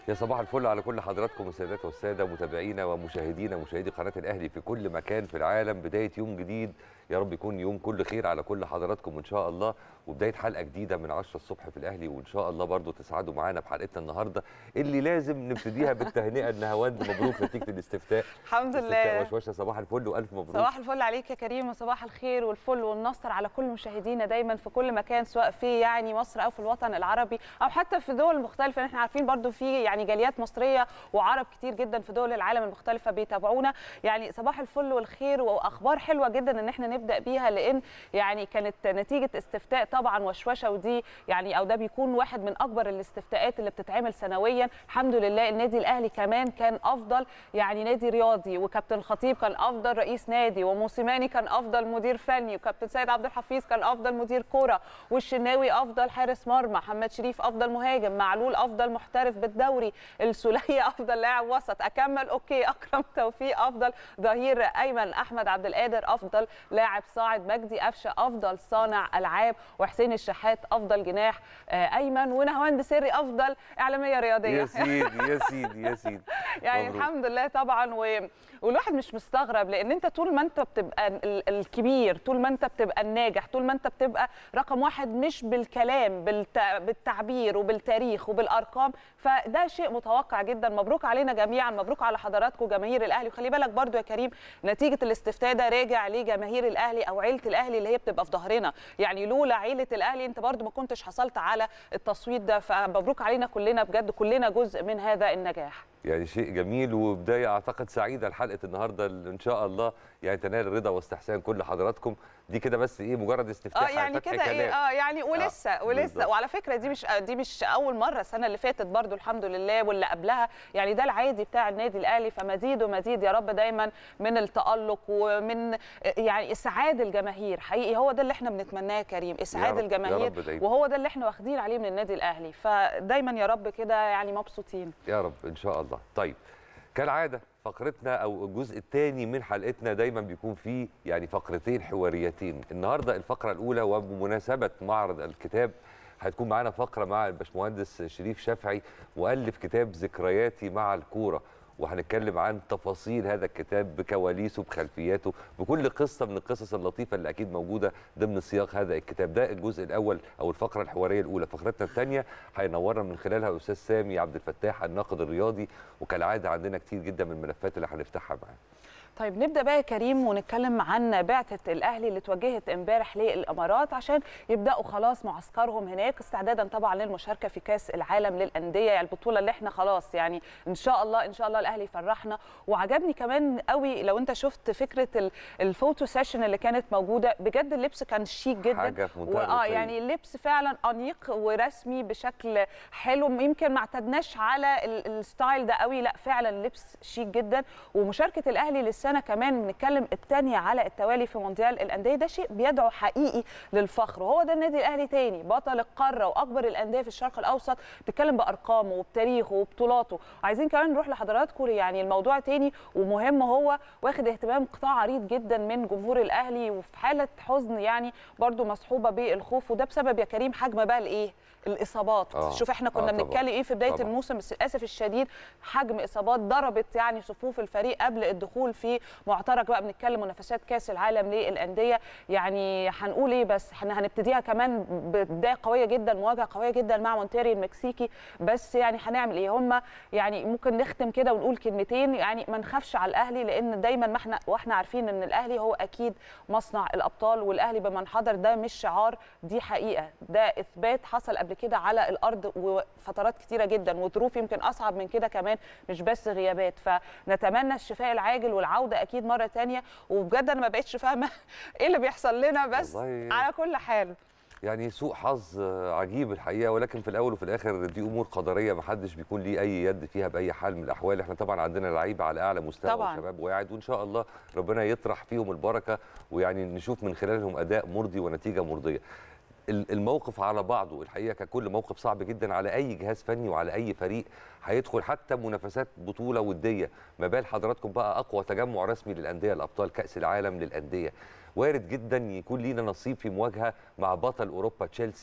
يا صباح الفل على كل حضراتكم السادات والساده متابعينا ومشاهدينا مشاهدي قناه الاهلي في كل مكان في العالم بدايه يوم جديد يا رب يكون يوم كل خير على كل حضراتكم ان شاء الله وبدايه حلقه جديده من 10 الصبح في الاهلي وان شاء الله برضو تسعدوا معانا بحلقتنا النهارده اللي لازم نبتديها بالتهنئه النهاوند مبروك نتيجه الاستفتاء الحمد استفتاء لله وشوشه صباح الفل والف مبروك صباح الفل عليك يا كريم وصباح الخير والفل والنصر على كل مشاهدينا دايما في كل مكان سواء في يعني مصر او في الوطن العربي او حتى في دول مختلفه احنا عارفين برضو في يعني جاليات مصريه وعرب كتير جدا في دول العالم المختلفه بيتابعونا يعني صباح الفل والخير واخبار حلوه جدا ان احنا نبدا بيها لان يعني كانت نتيجه استفتاء طبعا وشوشه ودي يعني او ده بيكون واحد من اكبر الاستفتاءات اللي بتتعمل سنويا الحمد لله النادي الاهلي كمان كان افضل يعني نادي رياضي وكابتن الخطيب كان افضل رئيس نادي وموسيماني كان افضل مدير فني وكابتن سيد عبد الحفيظ كان افضل مدير كوره والشناوي افضل حارس مرمى محمد شريف افضل مهاجم معلول افضل محترف بالدوري السوليه افضل لاعب وسط اكمل اوكي اكرم توفيق افضل ظهير ايمن احمد عبد القادر افضل لاعب صاعد مجدي قفشه افضل صانع العاب وحسين الشحات افضل جناح آه، ايمن ونهواند سري افضل اعلاميه رياضيه يا سيدي يا سيدي يا سيدي يعني مبروك. الحمد لله طبعا و... والواحد مش مستغرب لان انت طول ما انت بتبقى ال- الكبير طول ما انت بتبقى الناجح طول ما انت بتبقى رقم واحد مش بالكلام بالت... بالتعبير وبالتاريخ وبالارقام فده شيء متوقع جدا مبروك علينا جميعا مبروك على حضراتكم جماهير الاهلي وخلي بالك برضو يا كريم نتيجه الاستفتاء ده راجع لجماهير الاهلي او عيله الاهلي اللي هي بتبقى في ظهرنا يعني لولا عيله الاهلي انت برضو ما كنتش حصلت على التصويت ده فمبروك علينا كلنا بجد كلنا جزء من هذا النجاح يعني شيء جميل وبدايه اعتقد سعيده لحلقه النهارده اللي ان شاء الله يعني تنال رضا واستحسان كل حضراتكم دي كده بس ايه مجرد استفتاء اه يعني فتح كده ايه كلام. اه يعني ولسه آه، ولسه بالظبط. وعلى فكره دي مش دي مش اول مره السنه اللي فاتت برضو الحمد لله واللي قبلها يعني ده العادي بتاع النادي الاهلي فمزيد ومزيد يا رب دايما من التالق ومن يعني اسعاد الجماهير حقيقي هو ده اللي احنا بنتمناه يا كريم اسعاد رب- يا الجماهير رب دايما. وهو ده اللي احنا واخدين عليه من النادي الاهلي فدايما يا رب كده يعني مبسوطين يا رب ان شاء الله طيب كالعاده فقرتنا او الجزء الثاني من حلقتنا دايما بيكون فيه يعني فقرتين حواريتين النهارده الفقره الاولى وبمناسبه معرض الكتاب هتكون معانا فقره مع الباشمهندس شريف شافعي مؤلف كتاب ذكرياتي مع الكوره وهنتكلم عن تفاصيل هذا الكتاب بكواليسه بخلفياته بكل قصه من القصص اللطيفه اللي اكيد موجوده ضمن سياق هذا الكتاب ده الجزء الاول او الفقره الحواريه الاولى فقرتنا الثانيه هينورنا من خلالها الاستاذ سامي عبد الفتاح الناقد الرياضي وكالعاده عندنا كتير جدا من الملفات اللي هنفتحها معاه طيب نبدا بقى يا كريم ونتكلم عن بعثه الاهلي اللي اتوجهت امبارح للامارات عشان يبداوا خلاص معسكرهم هناك استعدادا طبعا للمشاركه في كاس العالم للانديه يعني البطوله اللي احنا خلاص يعني ان شاء الله ان شاء الله الاهلي يفرحنا وعجبني كمان قوي لو انت شفت فكره ال- الفوتو سيشن اللي كانت موجوده بجد اللبس كان شيك جدا حاجة في منتهى واه الرقي. يعني اللبس فعلا انيق ورسمي بشكل حلو يمكن ما اعتدناش على ال- الستايل ده قوي لا فعلا لبس شيك جدا ومشاركه الاهلي للسنه كمان بنتكلم الثانيه على التوالي في مونديال الانديه ده شيء بيدعو حقيقي للفخر وهو ده النادي الاهلي تاني بطل القاره واكبر الانديه في الشرق الاوسط بتتكلم بارقامه وبتاريخه وبطولاته وعايزين كمان نروح لحضراتكم يعني الموضوع تاني ومهم هو واخد اهتمام قطاع عريض جدا من جمهور الاهلي وفي حاله حزن يعني برضو مصحوبه بالخوف وده بسبب يا كريم حجم بقى الايه الاصابات آه. شوف احنا آه كنا طبعاً. بنتكلم ايه في بدايه طبعاً. الموسم بس للاسف الشديد حجم اصابات ضربت يعني صفوف الفريق قبل الدخول في معترك بقى بنتكلم منافسات كاس العالم للانديه يعني هنقول ايه بس احنا هنبتديها كمان ببدايه قويه جدا مواجهه قويه جدا مع مونتيري المكسيكي بس يعني هنعمل ايه هم يعني ممكن نختم كده ونقول كلمتين يعني ما نخافش على الاهلي لان دايما ما احنا واحنا عارفين ان الاهلي هو اكيد مصنع الابطال والاهلي بمن حضر ده مش شعار دي حقيقه ده اثبات حصل قبل كده على الارض وفترات كتيره جدا وظروف يمكن اصعب من كده كمان مش بس غيابات فنتمنى الشفاء العاجل والعوده اكيد مره تانية وبجد انا ما بقتش فاهمه ايه اللي بيحصل لنا بس والله- على كل حال يعني سوء حظ آه، عجيب الحقيقه ولكن في الاول وفي الاخر دي امور قدريه ما حدش بيكون ليه اي يد فيها باي حال من الاحوال احنا طبعا عندنا لعيبه على اعلى مستوى طبعاً. وشباب واعد وان شاء الله ربنا يطرح فيهم البركه ويعني نشوف من خلالهم اداء مرضي ونتيجه مرضيه ال- الموقف على بعضه الحقيقه ككل موقف صعب جدا على اي جهاز فني وعلى اي فريق هيدخل حتى منافسات بطوله وديه ما بال حضراتكم بقى اقوى تجمع رسمي للانديه الابطال كاس العالم للانديه وارد جدا يكون لينا نصيب في مواجهه مع بطل اوروبا تشيلسي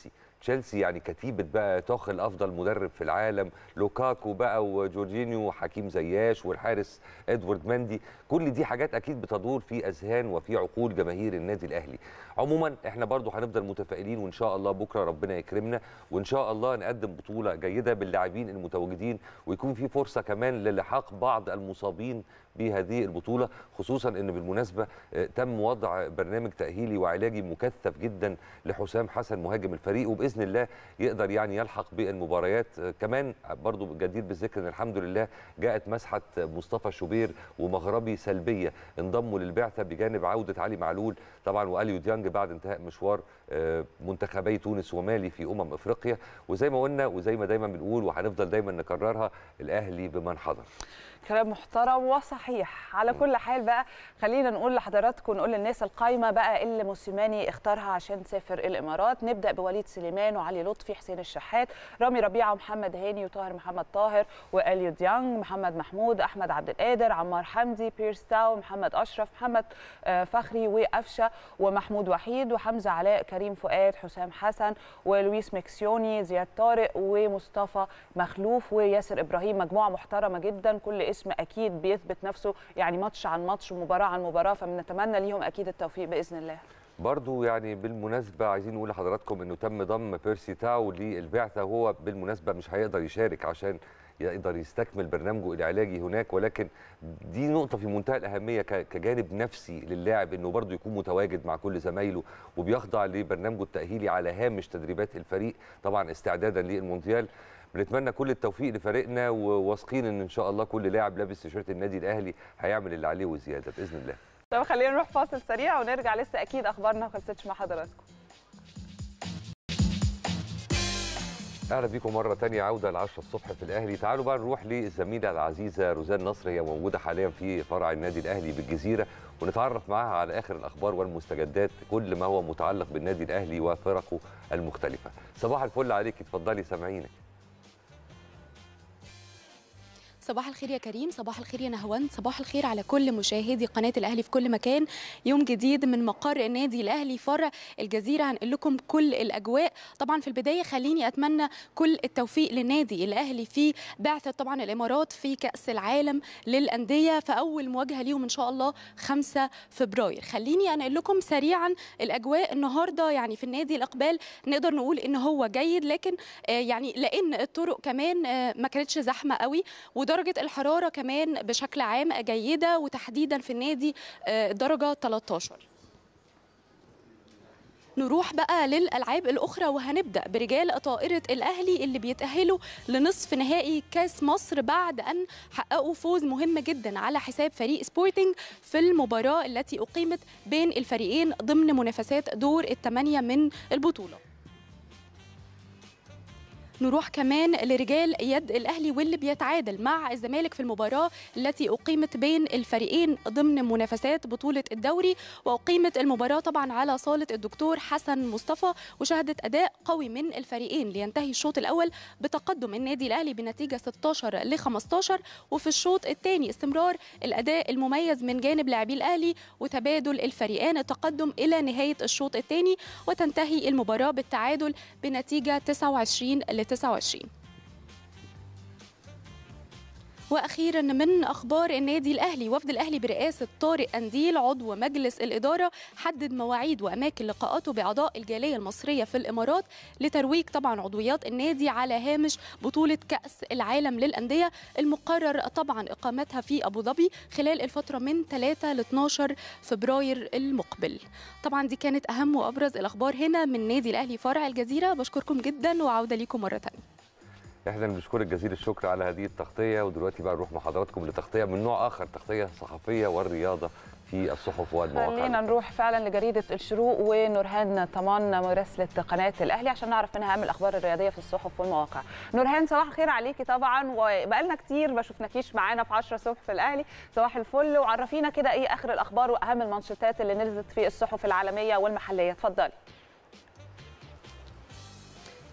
تشيلسي يعني كتيبه بقى توخل افضل مدرب في العالم لوكاكو بقى وجورجينيو وحكيم زياش والحارس ادوارد مندي كل دي حاجات اكيد بتدور في اذهان وفي عقول جماهير النادي الاهلي عموما احنا برضو هنفضل متفائلين وان شاء الله بكره ربنا يكرمنا وان شاء الله نقدم بطوله جيده باللاعبين المتواجدين ويكون في فرصه كمان للحاق بعض المصابين بهذه البطوله خصوصا ان بالمناسبه آه، تم وضع برنامج تاهيلي وعلاجي مكثف جدا لحسام حسن مهاجم الفريق وباذن الله يقدر يعني يلحق بالمباريات آه، كمان برضو جدير بالذكر ان الحمد لله جاءت مسحه مصطفى شوبير ومغربي سلبيه انضموا للبعثه بجانب عوده علي معلول طبعا واليو ديانج بعد انتهاء مشوار آه، منتخبي تونس ومالي في امم افريقيا وزي ما قلنا وزي ما دايما بنقول وهنفضل دايما نكررها الاهلي بمن حضر كلام محترم وصحيح على كل حال بقى خلينا نقول لحضراتكم نقول للناس القايمه بقى اللي موسيماني اختارها عشان تسافر الامارات نبدا بوليد سليمان وعلي لطفي حسين الشحات رامي ربيعه ومحمد هاني وطاهر محمد طاهر واليو ديانج محمد محمود احمد عبد القادر عمار حمدي بيرس تاو محمد اشرف محمد آه، فخري وقفشه ومحمود وحيد وحمزه علاء كريم فؤاد حسام حسن ولويس مكسيوني زياد طارق ومصطفى مخلوف وياسر ابراهيم مجموعه محترمه جدا كل اسم اكيد بيثبت نفسه يعني ماتش عن ماتش ومباراه عن مباراه فبنتمنى ليهم اكيد التوفيق باذن الله برضو يعني بالمناسبة عايزين نقول لحضراتكم انه تم ضم بيرسي تاو للبعثة وهو بالمناسبة مش هيقدر يشارك عشان يقدر يستكمل برنامجه العلاجي هناك ولكن دي نقطة في منتهى الأهمية ك- كجانب نفسي للاعب انه برضو يكون متواجد مع كل زمايله وبيخضع لبرنامجه التأهيلي على هامش تدريبات الفريق طبعا استعدادا للمونديال بنتمنى كل التوفيق لفريقنا وواثقين ان ان شاء الله كل لاعب لابس تيشيرت النادي الاهلي هيعمل اللي عليه وزياده باذن الله طب خلينا نروح فاصل سريع ونرجع لسه اكيد اخبارنا ما خلصتش مع حضراتكم اهلا بيكم مره تانية عوده ل 10 الصبح في الاهلي تعالوا بقى نروح للزميله العزيزه روزان نصر هي موجوده حاليا في فرع النادي الاهلي بالجزيره ونتعرف معاها على اخر الاخبار والمستجدات كل ما هو متعلق بالنادي الاهلي وفرقه المختلفه صباح الفل عليك اتفضلي سامعينك صباح الخير يا كريم صباح الخير يا نهوان صباح الخير على كل مشاهدي قناة الأهلي في كل مكان يوم جديد من مقر النادي الأهلي فرع الجزيرة هنقول لكم كل الأجواء طبعا في البداية خليني أتمنى كل التوفيق للنادي الأهلي في بعثة طبعا الإمارات في كأس العالم للأندية في أول مواجهة ليهم إن شاء الله 5 فبراير خليني أنقل لكم سريعا الأجواء النهاردة يعني في النادي الإقبال نقدر نقول إن هو جيد لكن آه، يعني لأن الطرق كمان آه، ما كانتش زحمة قوي ودرجة الحرارة كمان بشكل عام جيدة وتحديدا في النادي آه، درجة 13 نروح بقى للألعاب الأخرى وهنبدأ برجال طائرة الأهلي اللي بيتأهلوا لنصف نهائي كاس مصر بعد أن حققوا فوز مهم جدا على حساب فريق سبورتنج في المباراة التي أقيمت بين الفريقين ضمن منافسات دور الثمانية من البطولة نروح كمان لرجال يد الاهلي واللي بيتعادل مع الزمالك في المباراه التي اقيمت بين الفريقين ضمن منافسات بطوله الدوري واقيمت المباراه طبعا على صاله الدكتور حسن مصطفى وشهدت اداء قوي من الفريقين لينتهي الشوط الاول بتقدم النادي الاهلي بنتيجه 16 ل 15 وفي الشوط الثاني استمرار الاداء المميز من جانب لاعبي الاهلي وتبادل الفريقان التقدم الى نهايه الشوط الثاني وتنتهي المباراه بالتعادل بنتيجه 29 ل 29 واخيرا من اخبار النادي الاهلي وفد الاهلي برئاسه طارق انديل عضو مجلس الاداره حدد مواعيد واماكن لقاءاته باعضاء الجاليه المصريه في الامارات لترويج طبعا عضويات النادي على هامش بطوله كاس العالم للانديه المقرر طبعا اقامتها في ابو ظبي خلال الفتره من 3 ل 12 فبراير المقبل طبعا دي كانت اهم وابرز الاخبار هنا من نادي الاهلي فرع الجزيره بشكركم جدا وعوده ليكم مره ثانيه احنا اللي بنشكرك جزيل الشكر على هذه التغطيه ودلوقتي بقى نروح مع حضراتكم لتغطيه من نوع اخر تغطيه صحفيه والرياضه في الصحف والمواقع خلينا نروح فعلا لجريده الشروق ونورهان طمان مراسله قناه الاهلي عشان نعرف منها اهم الاخبار الرياضيه في الصحف والمواقع نورهان صباح الخير عليكي طبعا وبقالنا كتير ما شفناكيش معانا في 10 الصبح في الاهلي صباح الفل وعرفينا كده ايه اخر الاخبار واهم المانشيتات اللي نزلت في الصحف العالميه والمحليه اتفضلي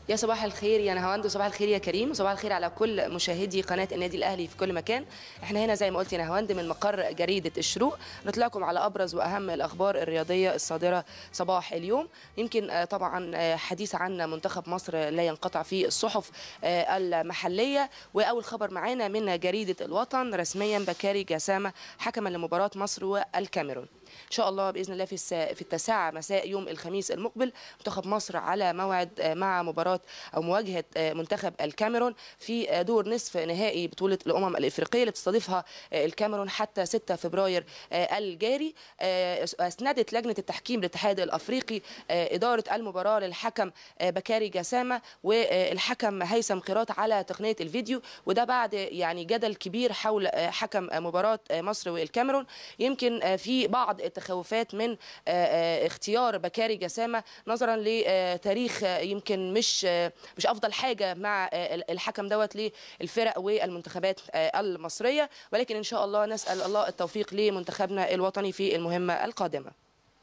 يا صباح الخير يا نهاوند وصباح الخير يا كريم وصباح الخير على كل مشاهدي قناه النادي الاهلي في كل مكان احنا هنا زي ما قلت يا نهاوند من مقر جريده الشروق نطلعكم على ابرز واهم الاخبار الرياضيه الصادره صباح اليوم يمكن آه، طبعا آه، حديث عن منتخب مصر لا ينقطع في الصحف آه، المحليه واول خبر معانا من جريده الوطن رسميا بكاري جسامه حكما لمباراه مصر والكاميرون ان شاء الله باذن الله في السا... في التاسعه مساء يوم الخميس المقبل منتخب مصر على موعد آه، مع مباراه او مواجهه آه، منتخب الكاميرون في آه، دور نصف نهائي بطوله الامم الافريقيه اللي بتستضيفها آه، الكاميرون حتى 6 فبراير آه، الجاري آه، اسندت لجنه التحكيم الاتحاد الافريقي آه، اداره المباراه للحكم آه، بكاري جسامه والحكم هيثم قيراط على تقنيه الفيديو وده بعد يعني جدل كبير حول آه، حكم آه، مباراه آه، مصر والكاميرون يمكن آه، في بعض التخوفات من آه، آه، اختيار بكاري جسامه نظرا لتاريخ آه، يمكن مش آه، مش افضل حاجه مع آه، الحكم دوت للفرق والمنتخبات آه، المصريه ولكن ان شاء الله نسال الله التوفيق لمنتخبنا الوطني في المهمه القادمه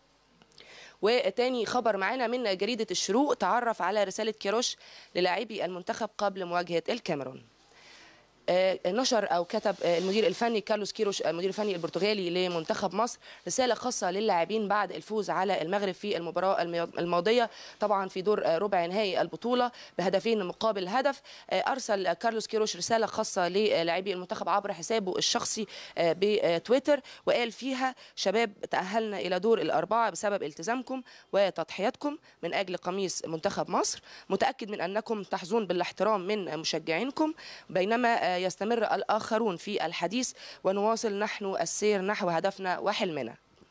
وتاني خبر معانا من جريدة الشروق تعرف على رسالة كيروش للاعبي المنتخب قبل مواجهة الكاميرون آه، نشر او كتب آه، المدير الفني كارلوس كيروش المدير الفني البرتغالي لمنتخب مصر رساله خاصه للاعبين بعد الفوز على المغرب في المباراه المي- الماضيه طبعا في دور آه، ربع نهائي البطوله بهدفين مقابل هدف آه، ارسل كارلوس كيروش رساله خاصه للاعبي المنتخب عبر حسابه الشخصي آه، بتويتر وقال فيها شباب تاهلنا الى دور الاربعه بسبب التزامكم وتضحياتكم من اجل قميص منتخب مصر متاكد من انكم تحظون بالاحترام من مشجعينكم بينما آه، يستمر الآخرون في الحديث ونواصل نحن السير نحو هدفنا وحلمنا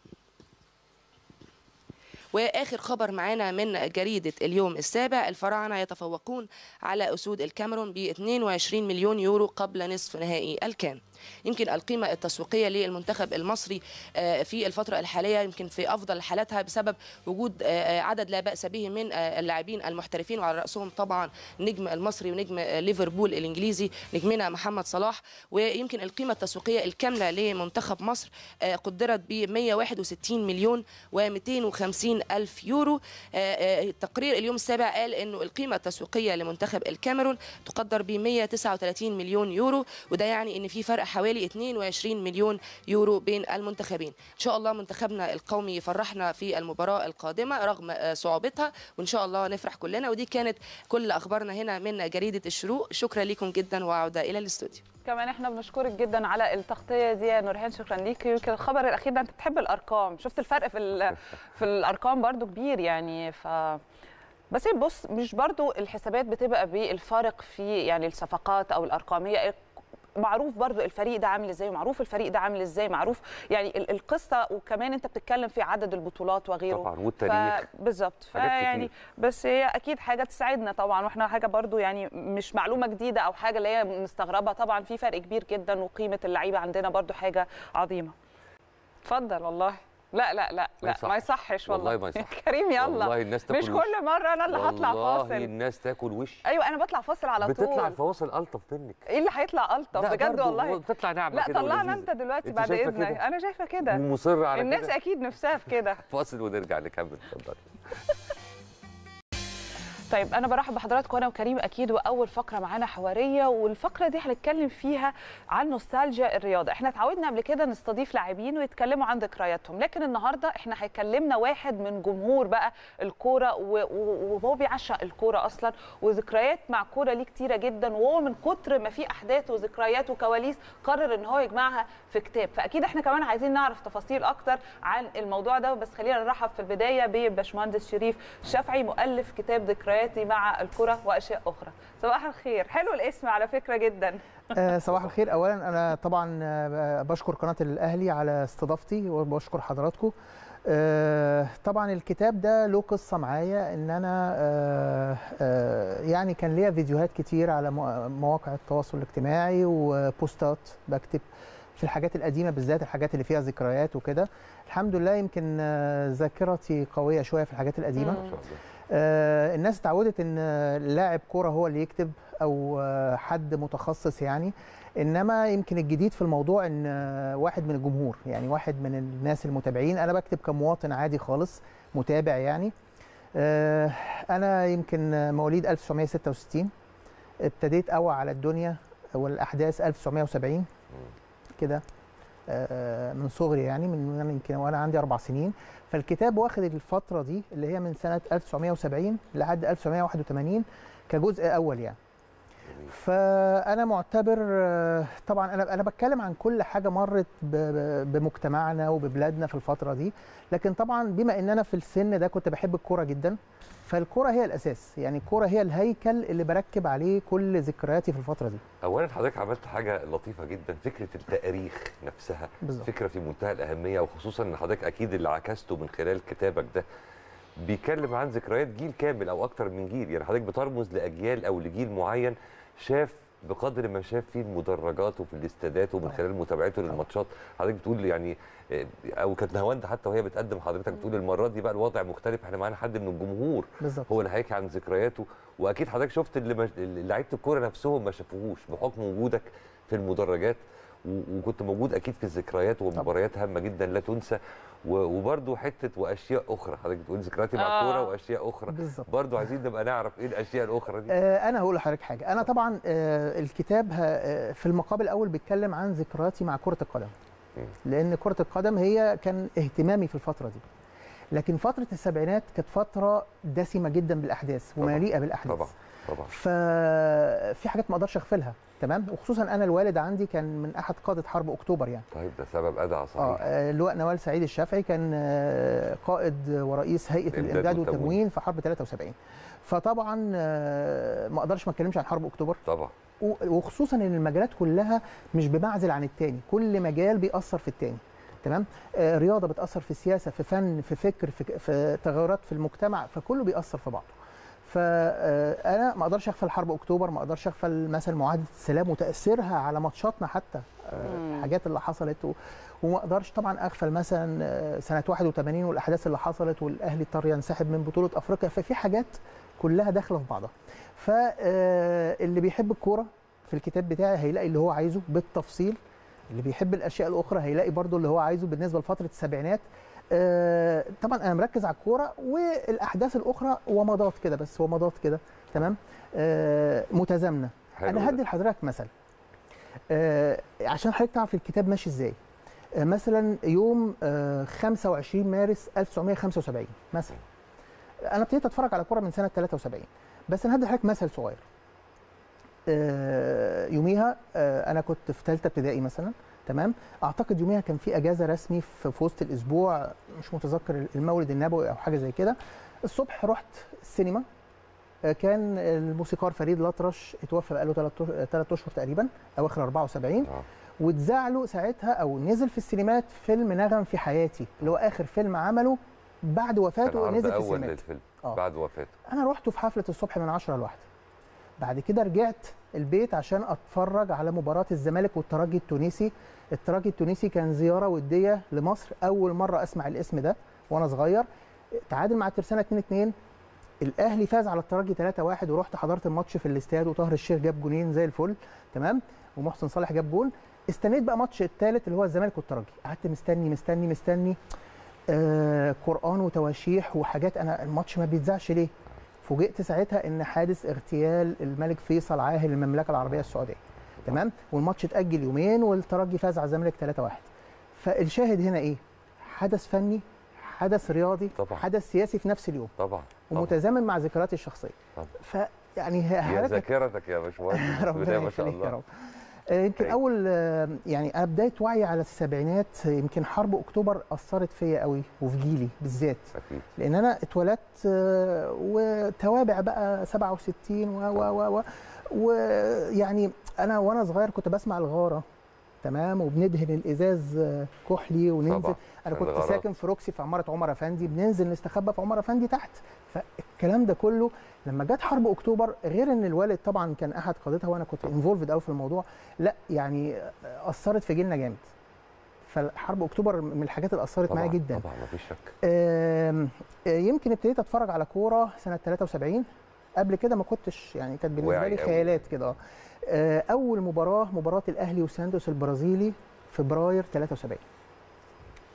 واخر خبر معانا من جريده اليوم السابع الفراعنه يتفوقون على اسود الكاميرون ب 22 مليون يورو قبل نصف نهائي الكان يمكن القيمه التسويقيه للمنتخب المصري آه، في الفتره الحاليه يمكن في افضل حالاتها بسبب وجود آه، عدد لا باس به من آه، اللاعبين المحترفين وعلى راسهم طبعا نجم المصري ونجم آه، ليفربول الانجليزي نجمنا محمد صلاح ويمكن القيمه التسويقيه الكامله لمنتخب مصر آه، قدرت ب 161 مليون و250 الف يورو آه، آه، تقرير اليوم السابع قال انه القيمه التسويقيه لمنتخب الكاميرون تقدر ب 139 مليون يورو وده يعني ان في فرق حوالي 22 مليون يورو بين المنتخبين ان شاء الله منتخبنا القومي يفرحنا في المباراه القادمه رغم آه، صعوبتها وان شاء الله نفرح كلنا ودي كانت كل اخبارنا هنا من جريده الشروق شكرا لكم جدا وعوده الى الاستوديو كمان احنا بنشكرك جدا على التغطيه دي يا نورهان شكرا ليكي يمكن الخبر الاخير ده انت بتحب الارقام شفت الفرق في ال- في الارقام برضو كبير يعني ف بس هي بص مش برضو الحسابات بتبقى بالفارق في يعني الصفقات او الارقام هي معروف برضو الفريق ده عامل ازاي ومعروف الفريق ده عامل ازاي معروف يعني ال- القصه وكمان انت بتتكلم في عدد البطولات وغيره طبعا والتاريخ ف- بالظبط حاجات فيعني كتير. بس هي اكيد حاجه تساعدنا طبعا واحنا حاجه برضو يعني مش معلومه جديده او حاجه اللي هي مستغربه طبعا في فرق كبير جدا وقيمه اللعيبه عندنا برضو حاجه عظيمه اتفضل والله لا لا لا ما لا يصحش. ما يصحش والله, والله ما يصح. كريم يلا والله الناس تاكل مش وش. كل مره انا اللي هطلع والله فاصل الناس تاكل وش ايوه انا بطلع فاصل على بتطلع طول الفواصل الطف منك ايه اللي هيطلع الطف لا بجد برضه والله بتطلع ناعمه لا كده طلعنا ولذيذة. انت دلوقتي أنت بعد شايفة اذنك كده؟ انا شايفه كده ومصر على الناس كده اكيد نفسها في كده فاصل ونرجع نكمل اتفضل طيب انا برحب بحضراتكم انا وكريم اكيد واول فقره معانا حواريه والفقره دي هنتكلم فيها عن نوستالجيا الرياضه احنا اتعودنا قبل كده نستضيف لاعبين ويتكلموا عن ذكرياتهم لكن النهارده احنا هيكلمنا واحد من جمهور بقى الكوره و- و- وهو بيعشق الكوره اصلا وذكريات مع كوره ليه كتيره جدا وهو من كتر ما في احداث وذكريات وكواليس قرر ان هو يجمعها في كتاب فاكيد احنا كمان عايزين نعرف تفاصيل اكتر عن الموضوع ده بس خلينا نرحب في البدايه بباشمهندس شريف شافعي مؤلف كتاب ذكرياتي مع الكره واشياء اخرى صباح الخير حلو الاسم على فكره جدا آه، صباح الخير اولا انا طبعا آه، بشكر قناه الاهلي على استضافتي وبشكر حضراتكم آه، طبعا الكتاب ده له قصه معايا ان انا آه، آه، يعني كان ليا فيديوهات كتير على مو- مواقع التواصل الاجتماعي وبوستات بكتب في الحاجات القديمه بالذات الحاجات اللي فيها ذكريات وكده الحمد لله يمكن آه، ذاكرتي قويه شويه في الحاجات القديمه مم. ما شاء الله آه، الناس اتعودت ان آه، لاعب كوره هو اللي يكتب او آه، حد متخصص يعني انما يمكن الجديد في الموضوع ان آه، واحد من الجمهور يعني واحد من الناس المتابعين انا بكتب كمواطن عادي خالص متابع يعني آه، انا يمكن مواليد 1966 ابتديت اوعى على الدنيا والاحداث 1970 كده آه، من صغري يعني من أنا يمكن وانا عندي اربع سنين فالكتاب واخد الفتره دي اللي هي من سنه 1970 لحد 1981 كجزء اول يعني فانا معتبر آه، طبعا انا انا بتكلم عن كل حاجه مرت ب- ب- بمجتمعنا وببلادنا في الفتره دي لكن طبعا بما ان انا في السن ده كنت بحب الكوره جدا فالكوره هي الاساس يعني الكوره هي الهيكل اللي بركب عليه كل ذكرياتي في الفتره دي اولا حضرتك عملت حاجه لطيفه جدا فكره التاريخ نفسها بالظبط فكره في منتهى الاهميه وخصوصا ان حضرتك اكيد اللي عكسته من خلال كتابك ده بيتكلم عن ذكريات جيل كامل او اكتر من جيل يعني حضرتك بترمز لاجيال او لجيل معين شاف بقدر ما شاف فيه المدرجات وفي الاستادات ومن طبعا. خلال متابعته طبعا. للماتشات حضرتك بتقول يعني آه، او كانت نهاوند حتى وهي بتقدم حضرتك بتقول المره دي بقى الوضع مختلف احنا معانا حد من الجمهور بالظبط هو اللي هيحكي عن ذكرياته واكيد حضرتك شفت اللي مش... اللي لعيبه الكوره نفسهم ما شافوهوش بحكم وجودك في المدرجات و... وكنت موجود اكيد في الذكريات ومباريات هامه جدا لا تنسى و... وبرده حته واشياء اخرى حضرتك بتقول ذكرياتي مع آه. الكوره واشياء اخرى بالظبط برضه عايزين نبقى نعرف ايه الاشياء الاخرى دي آه، انا هقول لحضرتك حاجه انا طبعا آه، الكتاب ه- آه، في المقابل الاول بيتكلم عن ذكرياتي مع كره القدم مم. لان كره القدم هي كان اهتمامي في الفتره دي لكن فتره السبعينات كانت فتره دسمه جدا بالاحداث طبعاً. ومليئه بالاحداث طبعا طبعا ففي حاجات ما اقدرش اغفلها تمام وخصوصا انا الوالد عندي كان من احد قاده حرب اكتوبر يعني طيب ده سبب ادعى اه صحيح آه، اللواء نوال سعيد الشافعي كان آه، قائد ورئيس هيئه الإمداد الامداد والتموين. والتموين في حرب 73 فطبعا آه، ما اقدرش ما اتكلمش عن حرب اكتوبر طبعا و- وخصوصا ان المجالات كلها مش بمعزل عن التاني كل مجال بيأثر في التاني تمام آه رياضه بتأثر في سياسه في فن في فكر في, في تغيرات في المجتمع فكله بيأثر في بعضه فانا ما اقدرش اغفل حرب اكتوبر ما اقدرش اغفل مثلا معاهده السلام وتاثيرها على ماتشاتنا حتى آه، مم. الحاجات اللي حصلت و... وما اقدرش طبعا اغفل مثلا آه، سنه 81 والاحداث اللي حصلت والاهلي اضطر ينسحب من بطوله افريقيا ففي حاجات كلها داخله في بعضها فاللي بيحب الكوره في الكتاب بتاعي هيلاقي اللي هو عايزه بالتفصيل اللي بيحب الاشياء الاخرى هيلاقي برضو اللي هو عايزه بالنسبه لفتره السبعينات آه، طبعا انا مركز على الكوره والاحداث الاخرى ومضات كده بس ومضات كده تمام آه، متزامنه حلو انا ده. هدي لحضرتك مثل آه، عشان حضرتك تعرف الكتاب ماشي ازاي آه، مثلا يوم آه، 25 مارس 1975 مثلا انا ابتديت اتفرج على كوره من سنه 73 بس انا هدي لحضرتك مثل صغير آه، يوميها آه، انا كنت في ثالثه ابتدائي مثلا تمام اعتقد يوميها كان في اجازه رسمي في في وسط الاسبوع مش متذكر المولد النبوي او حاجه زي كده الصبح رحت السينما آه، كان الموسيقار فريد الأطرش اتوفى بقاله ثلاث اشهر تقريبا اواخر 74 آه. واتذاع له ساعتها او نزل في السينمات فيلم نغم في حياتي اللي هو اخر فيلم عمله بعد كان وفاته عرض نزل في اول السينمات للفيلم آه. بعد وفاته انا رحت في حفله الصبح من 10 لواحدة بعد كده رجعت البيت عشان اتفرج على مباراه الزمالك والترجي التونسي الترجي التونسي كان زياره وديه لمصر اول مره اسمع الاسم ده وانا صغير تعادل مع الترسانه 2 2 الاهلي فاز على الترجي 3 1 ورحت حضرت الماتش في الاستاد وطاهر الشيخ جاب جونين زي الفل تمام ومحسن صالح جاب جون استنيت بقى ماتش الثالث اللي هو الزمالك والترجي قعدت مستني مستني مستني آه قران وتواشيح وحاجات انا الماتش ما بيتذاعش ليه فوجئت ساعتها ان حادث اغتيال الملك فيصل عاهل المملكه العربيه السعوديه تمام والماتش اتاجل يومين والترجي فاز على الزمالك 3 1 فالشاهد هنا ايه حدث فني حدث رياضي طبعا. حدث سياسي في نفس اليوم طبعا طبعا ومتزامن مع ذكرياتي الشخصيه طبعا. فيعني يا حضرتك ذاكرتك يا باشمهندس بسم الله ربنا ما شاء يخليك يا الله رب آه، يمكن أيوة. اول آه، يعني انا بدايه وعي على السبعينات آه، يمكن حرب اكتوبر اثرت فيا قوي وفي جيلي بالذات اكيد لان انا اتولدت آه، وتوابع بقى 67 و و و و ويعني انا وانا صغير كنت بسمع الغاره تمام وبندهن الازاز آه، كحلي وننزل طبعا انا كنت الغارات. ساكن في روكسي في عماره عمر افندي بننزل نستخبى في عمر افندي تحت فالكلام ده كله لما جت حرب اكتوبر غير ان الوالد طبعا كان احد قادتها وانا كنت انفولفد قوي في الموضوع لا يعني اثرت في جيلنا جامد فحرب اكتوبر من الحاجات اللي اثرت معايا طبعا جدا طبعا مفيش شك آم، آه، يمكن ابتديت اتفرج على كوره سنه 73 قبل كده ما كنتش يعني كانت بالنسبه واعي لي أوي. خيالات كده آه. آه، اول مباراه مباراه الاهلي وساندوس البرازيلي فبراير 73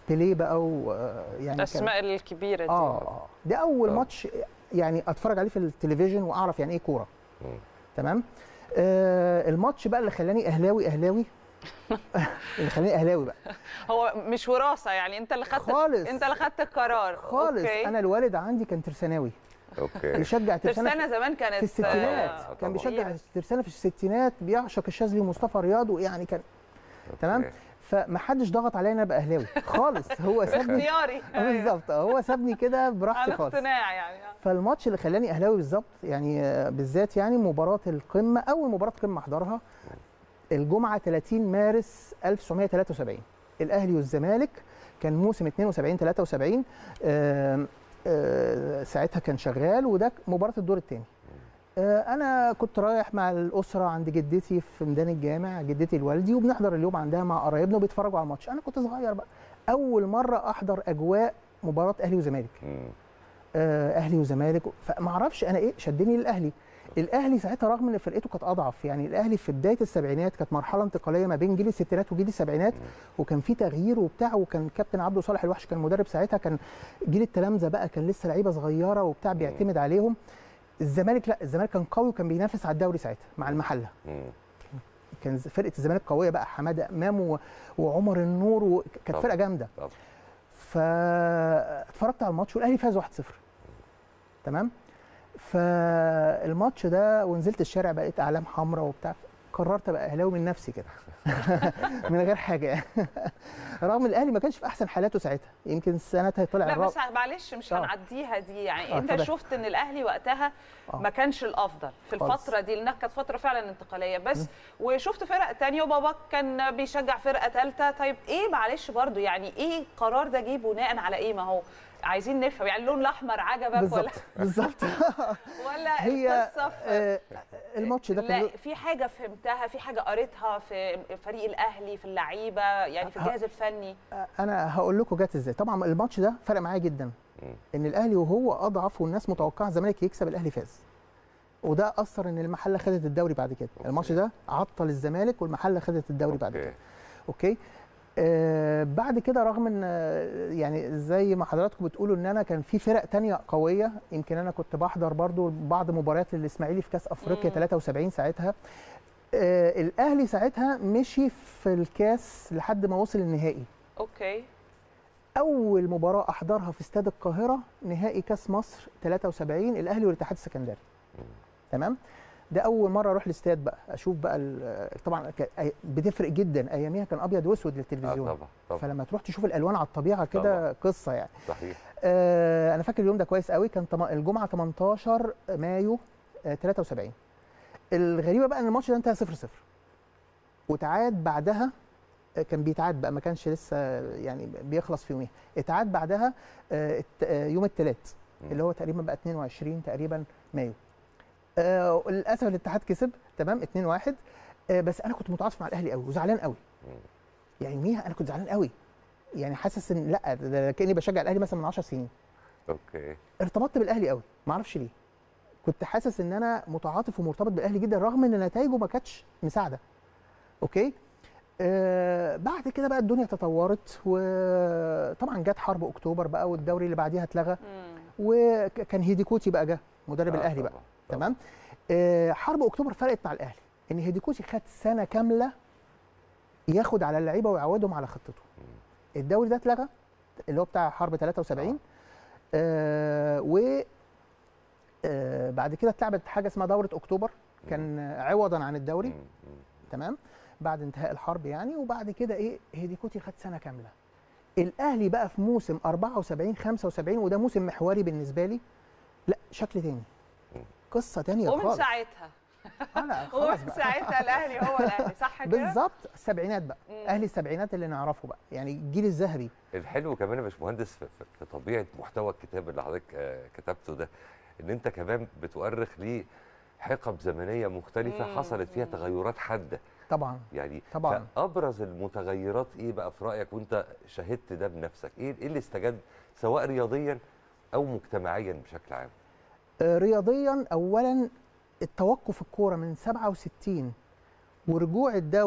بيليه بقى و آه، يعني كان- الاسماء الكبيره دي اه اه ده اول آه. ماتش يعني اتفرج عليه في التلفزيون واعرف يعني ايه كوره مم. تمام آه الماتش بقى اللي خلاني اهلاوي اهلاوي اللي خلاني اهلاوي بقى هو مش وراثه يعني انت اللي خدت خالص. انت اللي خدت القرار خالص أوكي. انا الوالد عندي كان ترساناوي اوكي بيشجع ترسانه ترسانة زمان كانت في الستينات آه، كان بيشجع طبعاً. ترسانه في الستينات بيعشق الشاذلي ومصطفى رياض ويعني كان تمام أوكي. فمحدش ضغط عليا انا ابقى اهلاوي خالص هو سابني اختياري آه، بالظبط آه، هو سابني كده براحتي عن خالص اقتناع يعني فالماتش اللي خلاني اهلاوي بالظبط يعني آه، بالذات يعني مباراه القمه اول مباراه قمه احضرها الجمعه 30 مارس 1973 الاهلي والزمالك كان موسم 72 73 آه، آه، ساعتها كان شغال وده مباراه الدور الثاني انا كنت رايح مع الاسره عند جدتي في ميدان الجامع جدتي لوالدي وبنحضر اليوم عندها مع قرايبنا وبيتفرجوا على الماتش انا كنت صغير بقى اول مره احضر اجواء مباراه اهلي وزمالك مم. آه، اهلي وزمالك فما اعرفش انا ايه شدني للاهلي الاهلي ساعتها رغم ان فرقته كانت اضعف يعني الاهلي في بدايه السبعينات كانت مرحله انتقاليه ما بين جيل الستينات وجيل السبعينات وكان في تغيير وبتاع وكان كابتن عبده صالح الوحش كان مدرب ساعتها كان جيل التلامذه بقى كان لسه لعيبه صغيره وبتاع بيعتمد عليهم الزمالك لا الزمالك كان قوي وكان بينافس على الدوري ساعتها مع المحله مم. كان فرقه الزمالك قويه بقى حماده امام و- وعمر النور وكانت طبعا. فرقه جامده طبعا. فاتفرجت على الماتش والاهلي فاز 1-0 تمام فالماتش ده ونزلت الشارع بقيت اعلام حمراء وبتاع قررت ابقى اهلاوي من نفسي كده من غير حاجه يعني رغم الاهلي ما كانش في احسن حالاته ساعتها يمكن سنتها طلع لا الرابع بس معلش مش آه. هنعديها دي يعني آه، انت اتفضل. شفت ان الاهلي وقتها آه. ما كانش الافضل في خالص. الفتره دي لانها كانت فتره فعلا انتقاليه بس وشفت فرق تانية وباباك كان بيشجع فرقه ثالثه طيب ايه معلش برضو يعني ايه القرار ده جه بناء على ايه ما هو عايزين نفهم يعني اللون الاحمر عجبك ولا بالظبط بالظبط ولا هي القصه في آه، الماتش ده كان لا في حاجه فهمتها في حاجه قريتها في فريق الاهلي في اللعيبه يعني في ه- الجهاز الفني انا هقول لكم جت ازاي طبعا الماتش ده فرق معايا جدا مم. ان الاهلي وهو اضعف والناس متوقعه الزمالك يكسب الاهلي فاز وده اثر ان المحله خدت الدوري بعد كده أوكي. الماتش ده عطل الزمالك والمحله خدت الدوري بعد أوكي. كده اوكي آه بعد كده رغم ان آه، يعني زي ما حضراتكم بتقولوا ان انا كان في فرق تانية قويه يمكن انا كنت بحضر برضو بعض مباريات للاسماعيلي في كاس افريقيا مم. 73 ساعتها آه الاهلي ساعتها مشي في الكاس لحد ما وصل النهائي اوكي اول مباراه احضرها في استاد القاهره نهائي كاس مصر 73 الاهلي والاتحاد السكندري تمام ده اول مره اروح الاستاد بقى اشوف بقى ال- طبعا ك- أي- بتفرق جدا اياميها كان ابيض واسود آه للتلفزيون طبعا طبعا فلما تروح تشوف الالوان على الطبيعه كده قصه يعني صحيح آه انا فاكر اليوم ده كويس قوي كان تم- الجمعه 18 مايو آه 73 الغريبه بقى ان الماتش ده انتهى 0 0 وتعاد بعدها آه، كان بيتعاد بقى ما كانش لسه يعني بيخلص في يوميها اتعاد بعدها آه، الت- آه، يوم الثلاث مم. اللي هو تقريبا بقى 22 تقريبا مايو آه للاسف الاتحاد كسب تمام 2 1 آه بس انا كنت متعاطف مع الاهلي قوي وزعلان قوي مم. يعني يوميها انا كنت زعلان قوي يعني حاسس ان لا ده- ده كاني بشجع الاهلي مثلا من 10 سنين اوكي ارتبطت بالاهلي قوي ما اعرفش ليه كنت حاسس ان انا متعاطف ومرتبط بالاهلي جدا رغم ان نتائجه ما كانتش مساعده اوكي آه بعد كده بقى الدنيا تطورت وطبعا جت حرب اكتوبر بقى والدوري اللي بعديها اتلغى مم. وكان هيديكوتي بقى جه مدرب آه الاهلي بقى طبعاً، طبعاً. تمام آه حرب اكتوبر فرقت مع الاهلي ان هيديكوتي خد سنه كامله ياخد على اللعيبه ويعودهم على خطته الدوري ده اتلغى اللي هو بتاع حرب 73 آه و آه بعد كده اتلعبت حاجه اسمها دوره اكتوبر كان عوضا عن الدوري مم. مم. تمام بعد انتهاء الحرب يعني وبعد كده ايه هيديكوتي خد سنه كامله الاهلي بقى في موسم 74 75 وده موسم محوري بالنسبه لي لا شكل تاني قصه تانية ومن خالص ساعتها انا خلاص ومن بقى ساعتها الاهلي هو الاهلي صح كده؟ بالظبط السبعينات بقى مم. اهلي السبعينات اللي نعرفه بقى يعني الجيل الذهبي الحلو كمان يا باشمهندس في, في, في طبيعه محتوى الكتاب اللي حضرتك آه، كتبته ده ان انت كمان بتؤرخ ليه حقب زمنيه مختلفه مم. حصلت فيها مم. تغيرات حاده طبعا يعني طبعاً. ابرز المتغيرات ايه بقى في رايك وانت شاهدت ده بنفسك ايه ايه اللي استجد سواء رياضيا او مجتمعيا بشكل عام آه، رياضيا اولا التوقف الكوره من 67 ورجوع الدوري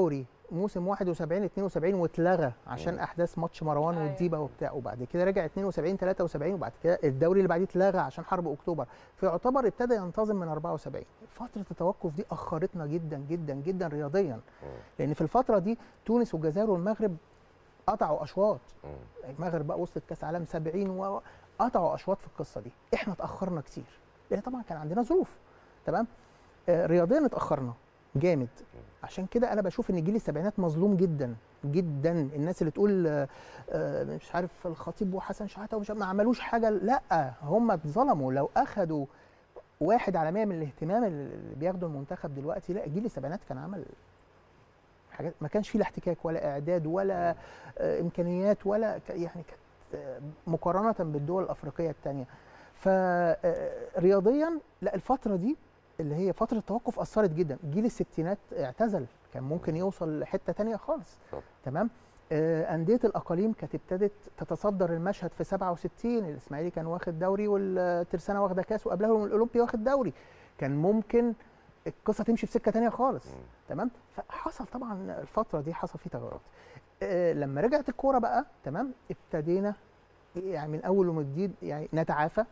موسم 71 72 واتلغى عشان مم. احداث ماتش مروان أيوة. والديبا وبتاع وبعد كده رجع 72 73 وبعد كده الدوري اللي بعديه اتلغى عشان حرب اكتوبر فيعتبر ابتدى ينتظم من 74 فتره التوقف دي اخرتنا جدا جدا جدا رياضيا لان في الفتره دي تونس والجزائر والمغرب قطعوا اشواط مم. المغرب بقى وصلت كاس عالم 70 وقطعوا اشواط في القصه دي احنا اتاخرنا كتير لان طبعا كان عندنا ظروف تمام آه رياضيا اتاخرنا جامد عشان كده انا بشوف ان جيل السبعينات مظلوم جدا جدا الناس اللي تقول آه، آه، مش عارف الخطيب وحسن شحاته ومش ما عملوش حاجه لا هم اتظلموا لو اخدوا واحد على 100 من الاهتمام اللي بياخده المنتخب دلوقتي لا جيل السبعينات كان عمل حاجات ما كانش فيه لا احتكاك ولا اعداد ولا آه، امكانيات ولا ك- يعني كانت آه، مقارنه بالدول الافريقيه الثانيه فرياضيا لا الفتره دي اللي هي فتره التوقف اثرت جدا جيل الستينات اعتزل كان ممكن يوصل لحته تانية خالص طبعا. تمام آه، انديه الاقاليم كانت ابتدت تتصدر المشهد في 67 الاسماعيلي كان واخد دوري والترسانه واخده كاس وقبلها الاولمبي واخد دوري كان ممكن القصه تمشي في سكه تانية خالص مم. تمام فحصل طبعا الفتره دي حصل فيه تغيرات آه، لما رجعت الكوره بقى تمام ابتدينا يعني من اول وجديد يعني نتعافى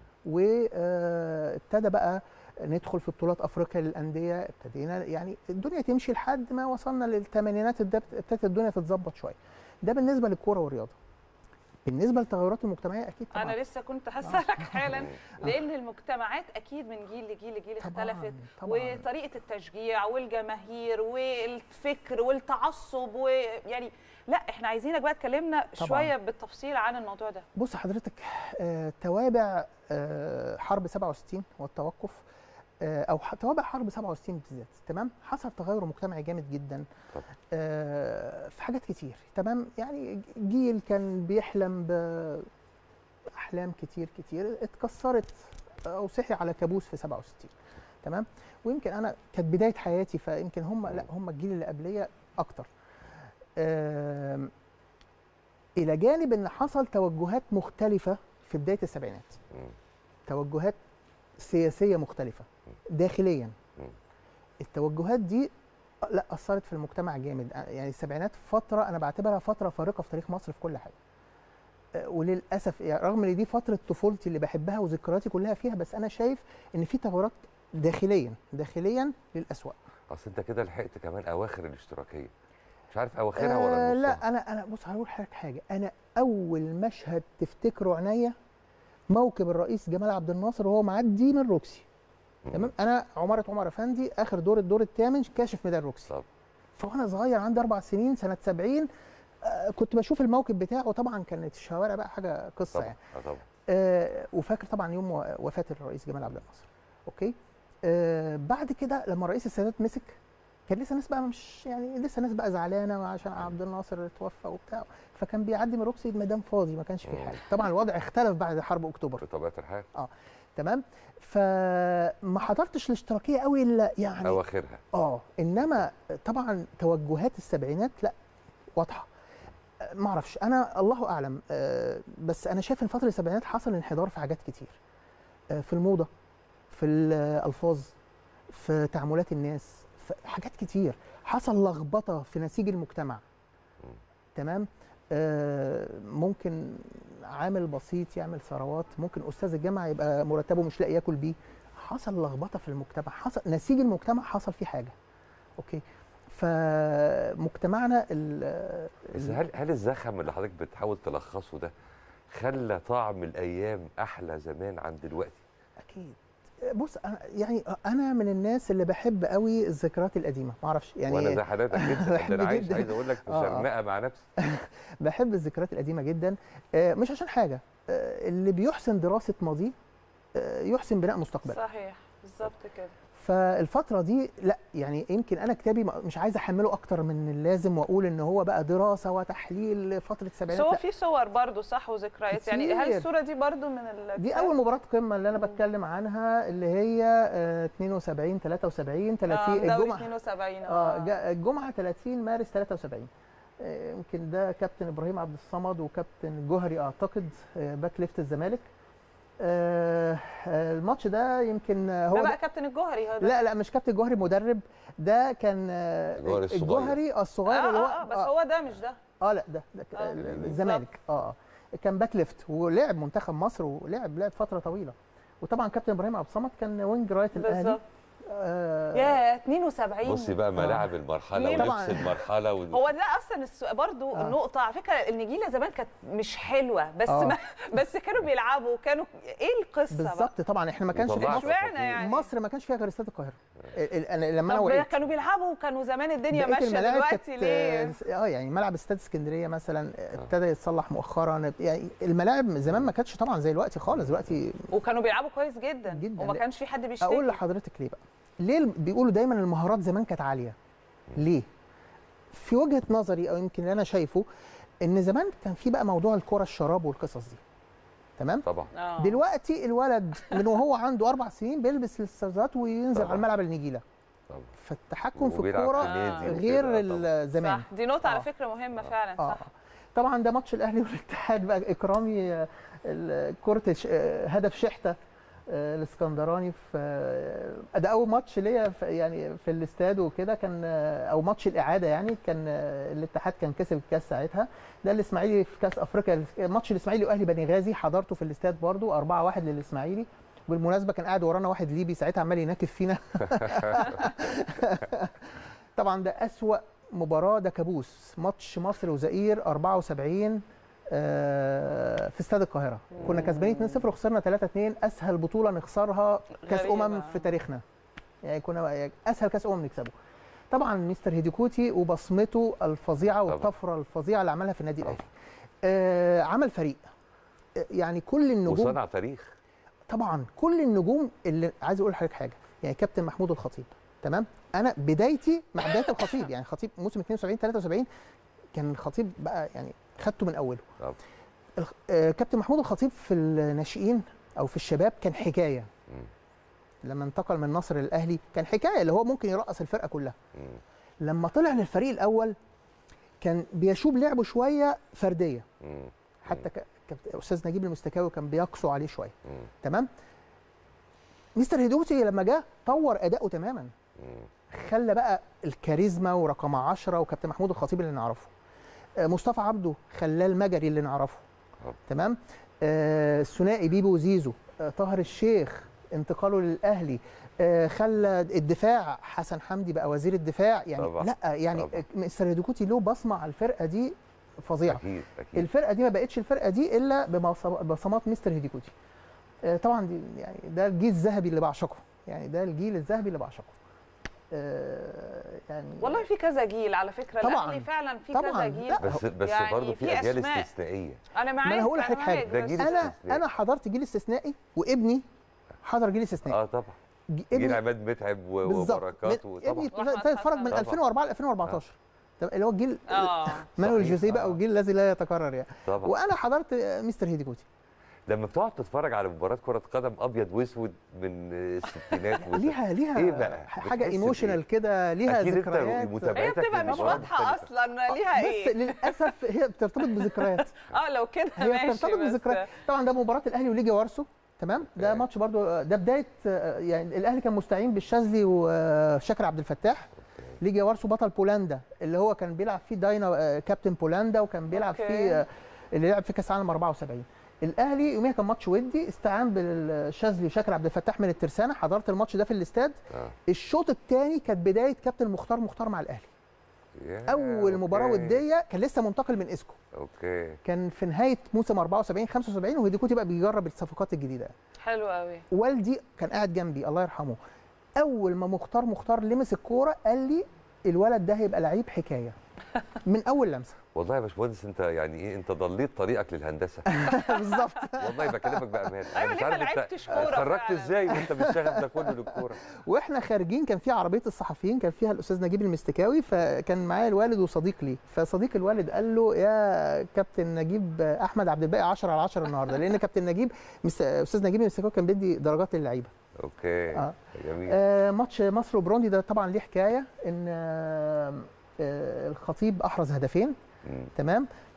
وابتدى بقى ندخل في بطولات افريقيا للانديه ابتدينا يعني الدنيا تمشي لحد ما وصلنا للثمانينات ابتدت ابتدت الدنيا تتظبط شويه ده بالنسبه للكوره والرياضه بالنسبه للتغيرات المجتمعيه اكيد طبعا انا لسه كنت هسألك حالا لان المجتمعات اكيد من جيل لجيل لجيل اختلفت طبعا وطريقه التشجيع والجماهير والفكر والتعصب ويعني لا احنا عايزينك بقى تكلمنا طبعاً. شويه بالتفصيل عن الموضوع ده بص حضرتك آه، توابع آه، حرب 67 والتوقف آه، او ح- توابع حرب 67 بالذات تمام حصل تغير مجتمعي جامد جدا طبعا. آه، في حاجات كتير تمام يعني جيل كان بيحلم باحلام كتير كتير اتكسرت او صحي على كابوس في 67 تمام ويمكن انا كانت بدايه حياتي فيمكن هم لا هم الجيل اللي قبليه اكتر آم، الى جانب ان حصل توجهات مختلفه في بدايه السبعينات مم. توجهات سياسيه مختلفه داخليا مم. التوجهات دي لا اثرت في المجتمع جامد يعني السبعينات فتره انا بعتبرها فتره فارقه في تاريخ مصر في كل حاجه أه، وللاسف يعني رغم ان دي فتره طفولتي اللي بحبها وذكرياتي كلها فيها بس انا شايف ان في تغيرات داخليا داخليا للاسوء اصل انت كده لحقت كمان اواخر الاشتراكيه مش عارف اواخرها ولا آه نصها لا انا انا بص هقول لحضرتك حاجه انا اول مشهد تفتكره عينيا موكب الرئيس جمال عبد الناصر وهو معدي من روكسي مم. تمام انا عماره عمر افندي اخر دور الدور الثامن كاشف ميدان روكسي طب. فوانا صغير عندي اربع سنين سنه 70 آه كنت بشوف الموكب بتاعه وطبعا كانت الشوارع بقى حاجه قصه طبعا يعني آه طبعا آه وفاكر طبعا يوم و- وفاه الرئيس جمال عبد الناصر اوكي آه بعد كده لما الرئيس السادات مسك كان لسه ناس بقى مش يعني لسه ناس بقى زعلانه عشان عبد الناصر توفى وبتاع فكان بيعدي من روكسي الميدان فاضي ما كانش فيه مم. حاجه طبعا الوضع اختلف بعد حرب اكتوبر بطبيعه الحال تمام فما حضرتش الاشتراكيه قوي الا يعني اواخرها اه انما طبعا توجهات السبعينات لا واضحه آه، ما اعرفش انا الله اعلم آه، بس انا شايف ان فتره السبعينات حصل انحدار في حاجات كتير آه، في الموضه في الالفاظ في تعاملات الناس في حاجات كتير حصل لخبطه في نسيج المجتمع مم. تمام آه، ممكن عامل بسيط يعمل ثروات ممكن استاذ الجامعه يبقى مرتبه مش لاقي ياكل بيه حصل لخبطه في المجتمع حصل نسيج المجتمع حصل فيه حاجه اوكي فمجتمعنا ال- بس ال- هل هل الزخم اللي حضرتك بتحاول تلخصه ده خلى طعم الايام احلى زمان عن دلوقتي اكيد بص أنا يعني انا من الناس اللي بحب قوي الذكريات القديمه ما اعرفش يعني وانا زي حضرتك جدا ده بحب انا عايز جداً. عايز اقول لك في آه، آه. شرنقه مع نفسي بحب الذكريات القديمه جدا آه، مش عشان حاجه آه، اللي بيحسن دراسه ماضيه آه، يحسن بناء مستقبله صحيح بالظبط كده فالفتره دي لا يعني يمكن انا كتابي ما- مش عايز احمله اكتر من اللازم واقول ان هو بقى دراسه وتحليل فتره بس السبعينات هو لا في صور برضو صح وذكريات يعني هل كتير. الصوره دي برضو من ال دي اول مباراه قمه اللي انا بتكلم عنها اللي هي آه، 72 73 30 الجمعه الجمعه 72 اه جا- الجمعه 30 مارس 73 آه، يمكن ده كابتن ابراهيم عبد الصمد وكابتن جوهري اعتقد آه، باك ليفت الزمالك آه، آه، الماتش ده يمكن آه، ده هو بقى ده كابتن الجوهري هو ده لا لا مش كابتن جوهري مدرب ده كان آه، الجوهري الصغير. الجوهري اه الصغير اللي هو اه, آه بس هو ده مش ده اه لا ده, ده آه، الزمالك اه اه كان باك ليفت ولعب منتخب مصر ولعب لعب فتره طويله وطبعا كابتن ابراهيم عبد الصمد كان وينج رايت الاهلي بالظبط آه يا 72 بصي بقى ملاعب المرحله طبعاً. ولبس المرحله وال... هو ده اصلا السؤال برضو آه. النقطه على فكره النجيله زمان كانت مش حلوه بس آه. ما بس كانوا بيلعبوا كانوا ايه القصه بقى بالظبط طبعا احنا ما كانش وطلعت مصر, اشمعنى يعني مصر ما كانش فيها غير استاد القاهره ال- ال- انا لما انا طب وقعت كانوا بيلعبوا وكانوا زمان الدنيا بقية ماشيه الملاعب دلوقتي كانت ليه اه يعني ملعب استاد اسكندريه مثلا ابتدى يتصلح مؤخرا يعني الملاعب زمان ما كانتش طبعا زي دلوقتي خالص دلوقتي وكانوا بيلعبوا كويس جدا جداً. وما كانش في حد بيشتكي اقول لحضرتك ليه بقى ليه الم- بيقولوا دايما المهارات زمان كانت عاليه ليه في وجهه نظري او يمكن اللي انا شايفه ان زمان كان في بقى موضوع الكره الشراب والقصص دي تمام طبعا آه. دلوقتي الولد من وهو عنده اربع سنين بيلبس الاستاذات وينزل طبعاً. على الملعب النجيله طبعا فالتحكم في وبيلعب الكوره في نادي غير وكده، طبعاً. زمان صح دي نقطه على آه. فكره مهمه فعلا اه صح طبعا ده ماتش الاهلي والاتحاد بقى اكرامي آه، ال- كره الش- آه، هدف شحته آه، الاسكندراني في آه، ده اول ماتش ليا في- يعني في الاستاد وكده كان آه، او ماتش الاعاده يعني كان آه، الاتحاد كان كسب الكاس ساعتها ده الاسماعيلي في كاس افريقيا ماتش الاسماعيلي واهلي بني غازي حضرته في الاستاد برضو 4-1 للاسماعيلي بالمناسبه كان قاعد ورانا واحد ليبي ساعتها عمال يناكف فينا طبعا ده اسوا مباراه ده كابوس ماتش مصر وزئير 74 آه، في استاد القاهره كنا كسبانين 2-0 وخسرنا 3-2 اسهل بطوله نخسرها كاس غريبة. امم في تاريخنا يعني كنا يعني اسهل كاس امم نكسبه طبعا مستر هيديكوتي وبصمته الفظيعه طبعاً. والطفره الفظيعه اللي عملها في النادي طبعاً. الاهلي آه عمل فريق آه، يعني كل النجوم وصنع تاريخ طبعا كل النجوم اللي عايز اقول لحضرتك حاجه يعني كابتن محمود الخطيب تمام انا بدايتي مع بدايه الخطيب يعني خطيب موسم 72 73 كان الخطيب بقى يعني خدته من اوله طبعاً. الخ- آه، كابتن محمود الخطيب في الناشئين او في الشباب كان حكايه مم. لما انتقل من النصر للاهلي كان حكايه اللي هو ممكن يرقص الفرقه كلها مم. لما طلع للفريق الاول كان بيشوب لعبه شويه فرديه مم. حتى ك- كابتن استاذ نجيب المستكاوي كان بيقسو عليه شويه مم. تمام مستر هيدوتي لما جه طور اداؤه تماما مم. خلى بقى الكاريزما ورقم 10 وكابتن محمود الخطيب اللي نعرفه آه، مصطفى عبده خلاه المجري اللي نعرفه طبعا. تمام آه، الثنائي بيبو وزيزو آه، طاهر الشيخ انتقاله للاهلي آه، خلى الدفاع حسن حمدي بقى وزير الدفاع يعني طبعا. لا يعني طبعا. مستر هيدوكوتي له بصمه على الفرقه دي فظيعه اكيد اكيد الفرقه دي ما بقتش الفرقه دي الا بمص- بصمات مستر هيديكوتي آه، طبعا دي يعني ده الجيل الذهبي اللي بعشقه يعني ده الجيل الذهبي اللي بعشقه آه، يعني والله في كذا جيل على فكره طبعاً. الاهلي فعلا في طبعاً. كذا جيل لا، بس بس يعني برضه في في اجيال أسماء. استثنائيه انا معاك ما أنا هقول أنا لحضرتك حاجة. معاك، ده بس- جيل انا استثنائي. انا حضرت جيل استثنائي وابني حضر جيل استثنائي اه طبعا ج- جيل عماد متعب و- بالظبط وبركات من- وطبعا ابني وأحمد اتفرج من حسن. 2004 ل 2014 تمام، اللي هو الجيل اه مانويل صحيح. جوزيه بقى آه. والجيل الذي لا يتكرر يعني طبعا وانا حضرت آه، مستر هيديكوتي لما بتقعد تتفرج على مباراه كره قدم ابيض واسود من الستينات وال- ليها ليها إيه بقى؟ حاجه بتحس ايموشنال بإيه؟ كده ليها أكيد أنت ذكريات متابعتك هي بتبقى مش للمباراة واضحه مختلفة. اصلا ليها بس ايه للاسف هي بترتبط بذكريات اه لو كده هي ماشي بترتبط بس- بذكريات طبعا ده مباراه الاهلي وليجي وارسو تمام ده أوكي. ماتش برضو ده بدايه آه، يعني الاهلي كان مستعين بالشاذلي وشاكر عبد الفتاح ليجي وارسو بطل بولندا اللي هو كان بيلعب فيه داينا آه، كابتن بولندا وكان بيلعب أوكي. فيه آه، اللي لعب في كاس العالم 74 الاهلي يوميها كان ماتش ودي استعان بالشاذلي وشاكر عبد الفتاح من الترسانه حضرت الماتش ده في الاستاد آه. الشوط الثاني كانت بدايه كابتن مختار مختار مع الاهلي يا اول مباراه أوكي. وديه كان لسه منتقل من اسكو اوكي كان في نهايه موسم 74 75 وهيديكوتي بقى بيجرب الصفقات الجديده حلو قوي والدي كان قاعد جنبي الله يرحمه اول ما مختار مختار لمس الكوره قال لي الولد ده هيبقى لعيب حكايه من اول لمسه والله يا باشمهندس انت يعني ايه انت ضليت طريقك للهندسه بالظبط والله بكلمك بامانه انا أيوة، مش ليه ما عارف انت لعبتش كورة اتخرجت فعلاً؟ ازاي وانت بالشغف ده كله للكوره واحنا خارجين كان في عربيه الصحفيين كان فيها الاستاذ نجيب المستكاوي فكان معايا الوالد وصديق لي فصديق الوالد قال له يا كابتن نجيب احمد عبد الباقي 10 على 10 النهارده لان كابتن نجيب مس- استاذ نجيب المستكاوي كان بيدي درجات للعيبه اوكي آه. جميل آه، ماتش مصر وبروندي ده طبعا ليه حكايه ان آه، آه، الخطيب احرز هدفين مم. تمام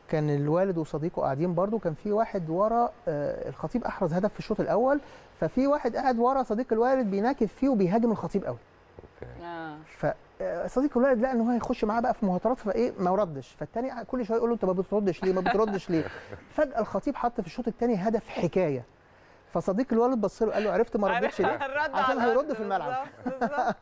كان الوالد وصديقه قاعدين برضو كان في واحد ورا آه، الخطيب احرز هدف في الشوط الاول ففي واحد قاعد ورا صديق الوالد بيناكف فيه وبيهاجم الخطيب قوي اوكي آه. فصديق الوالد لقى ان هو هيخش معاه بقى في مهاترات فايه ما ردش فالتاني كل شويه يقول له انت ما بتردش ليه ما بتردش ليه فجاه الخطيب حط في الشوط الثاني هدف حكايه فصديق الوالد بص له قال له عرفت ما ردتش ليه الرد عشان على هيرد الرد في الملعب. بالظبط، بالظبط.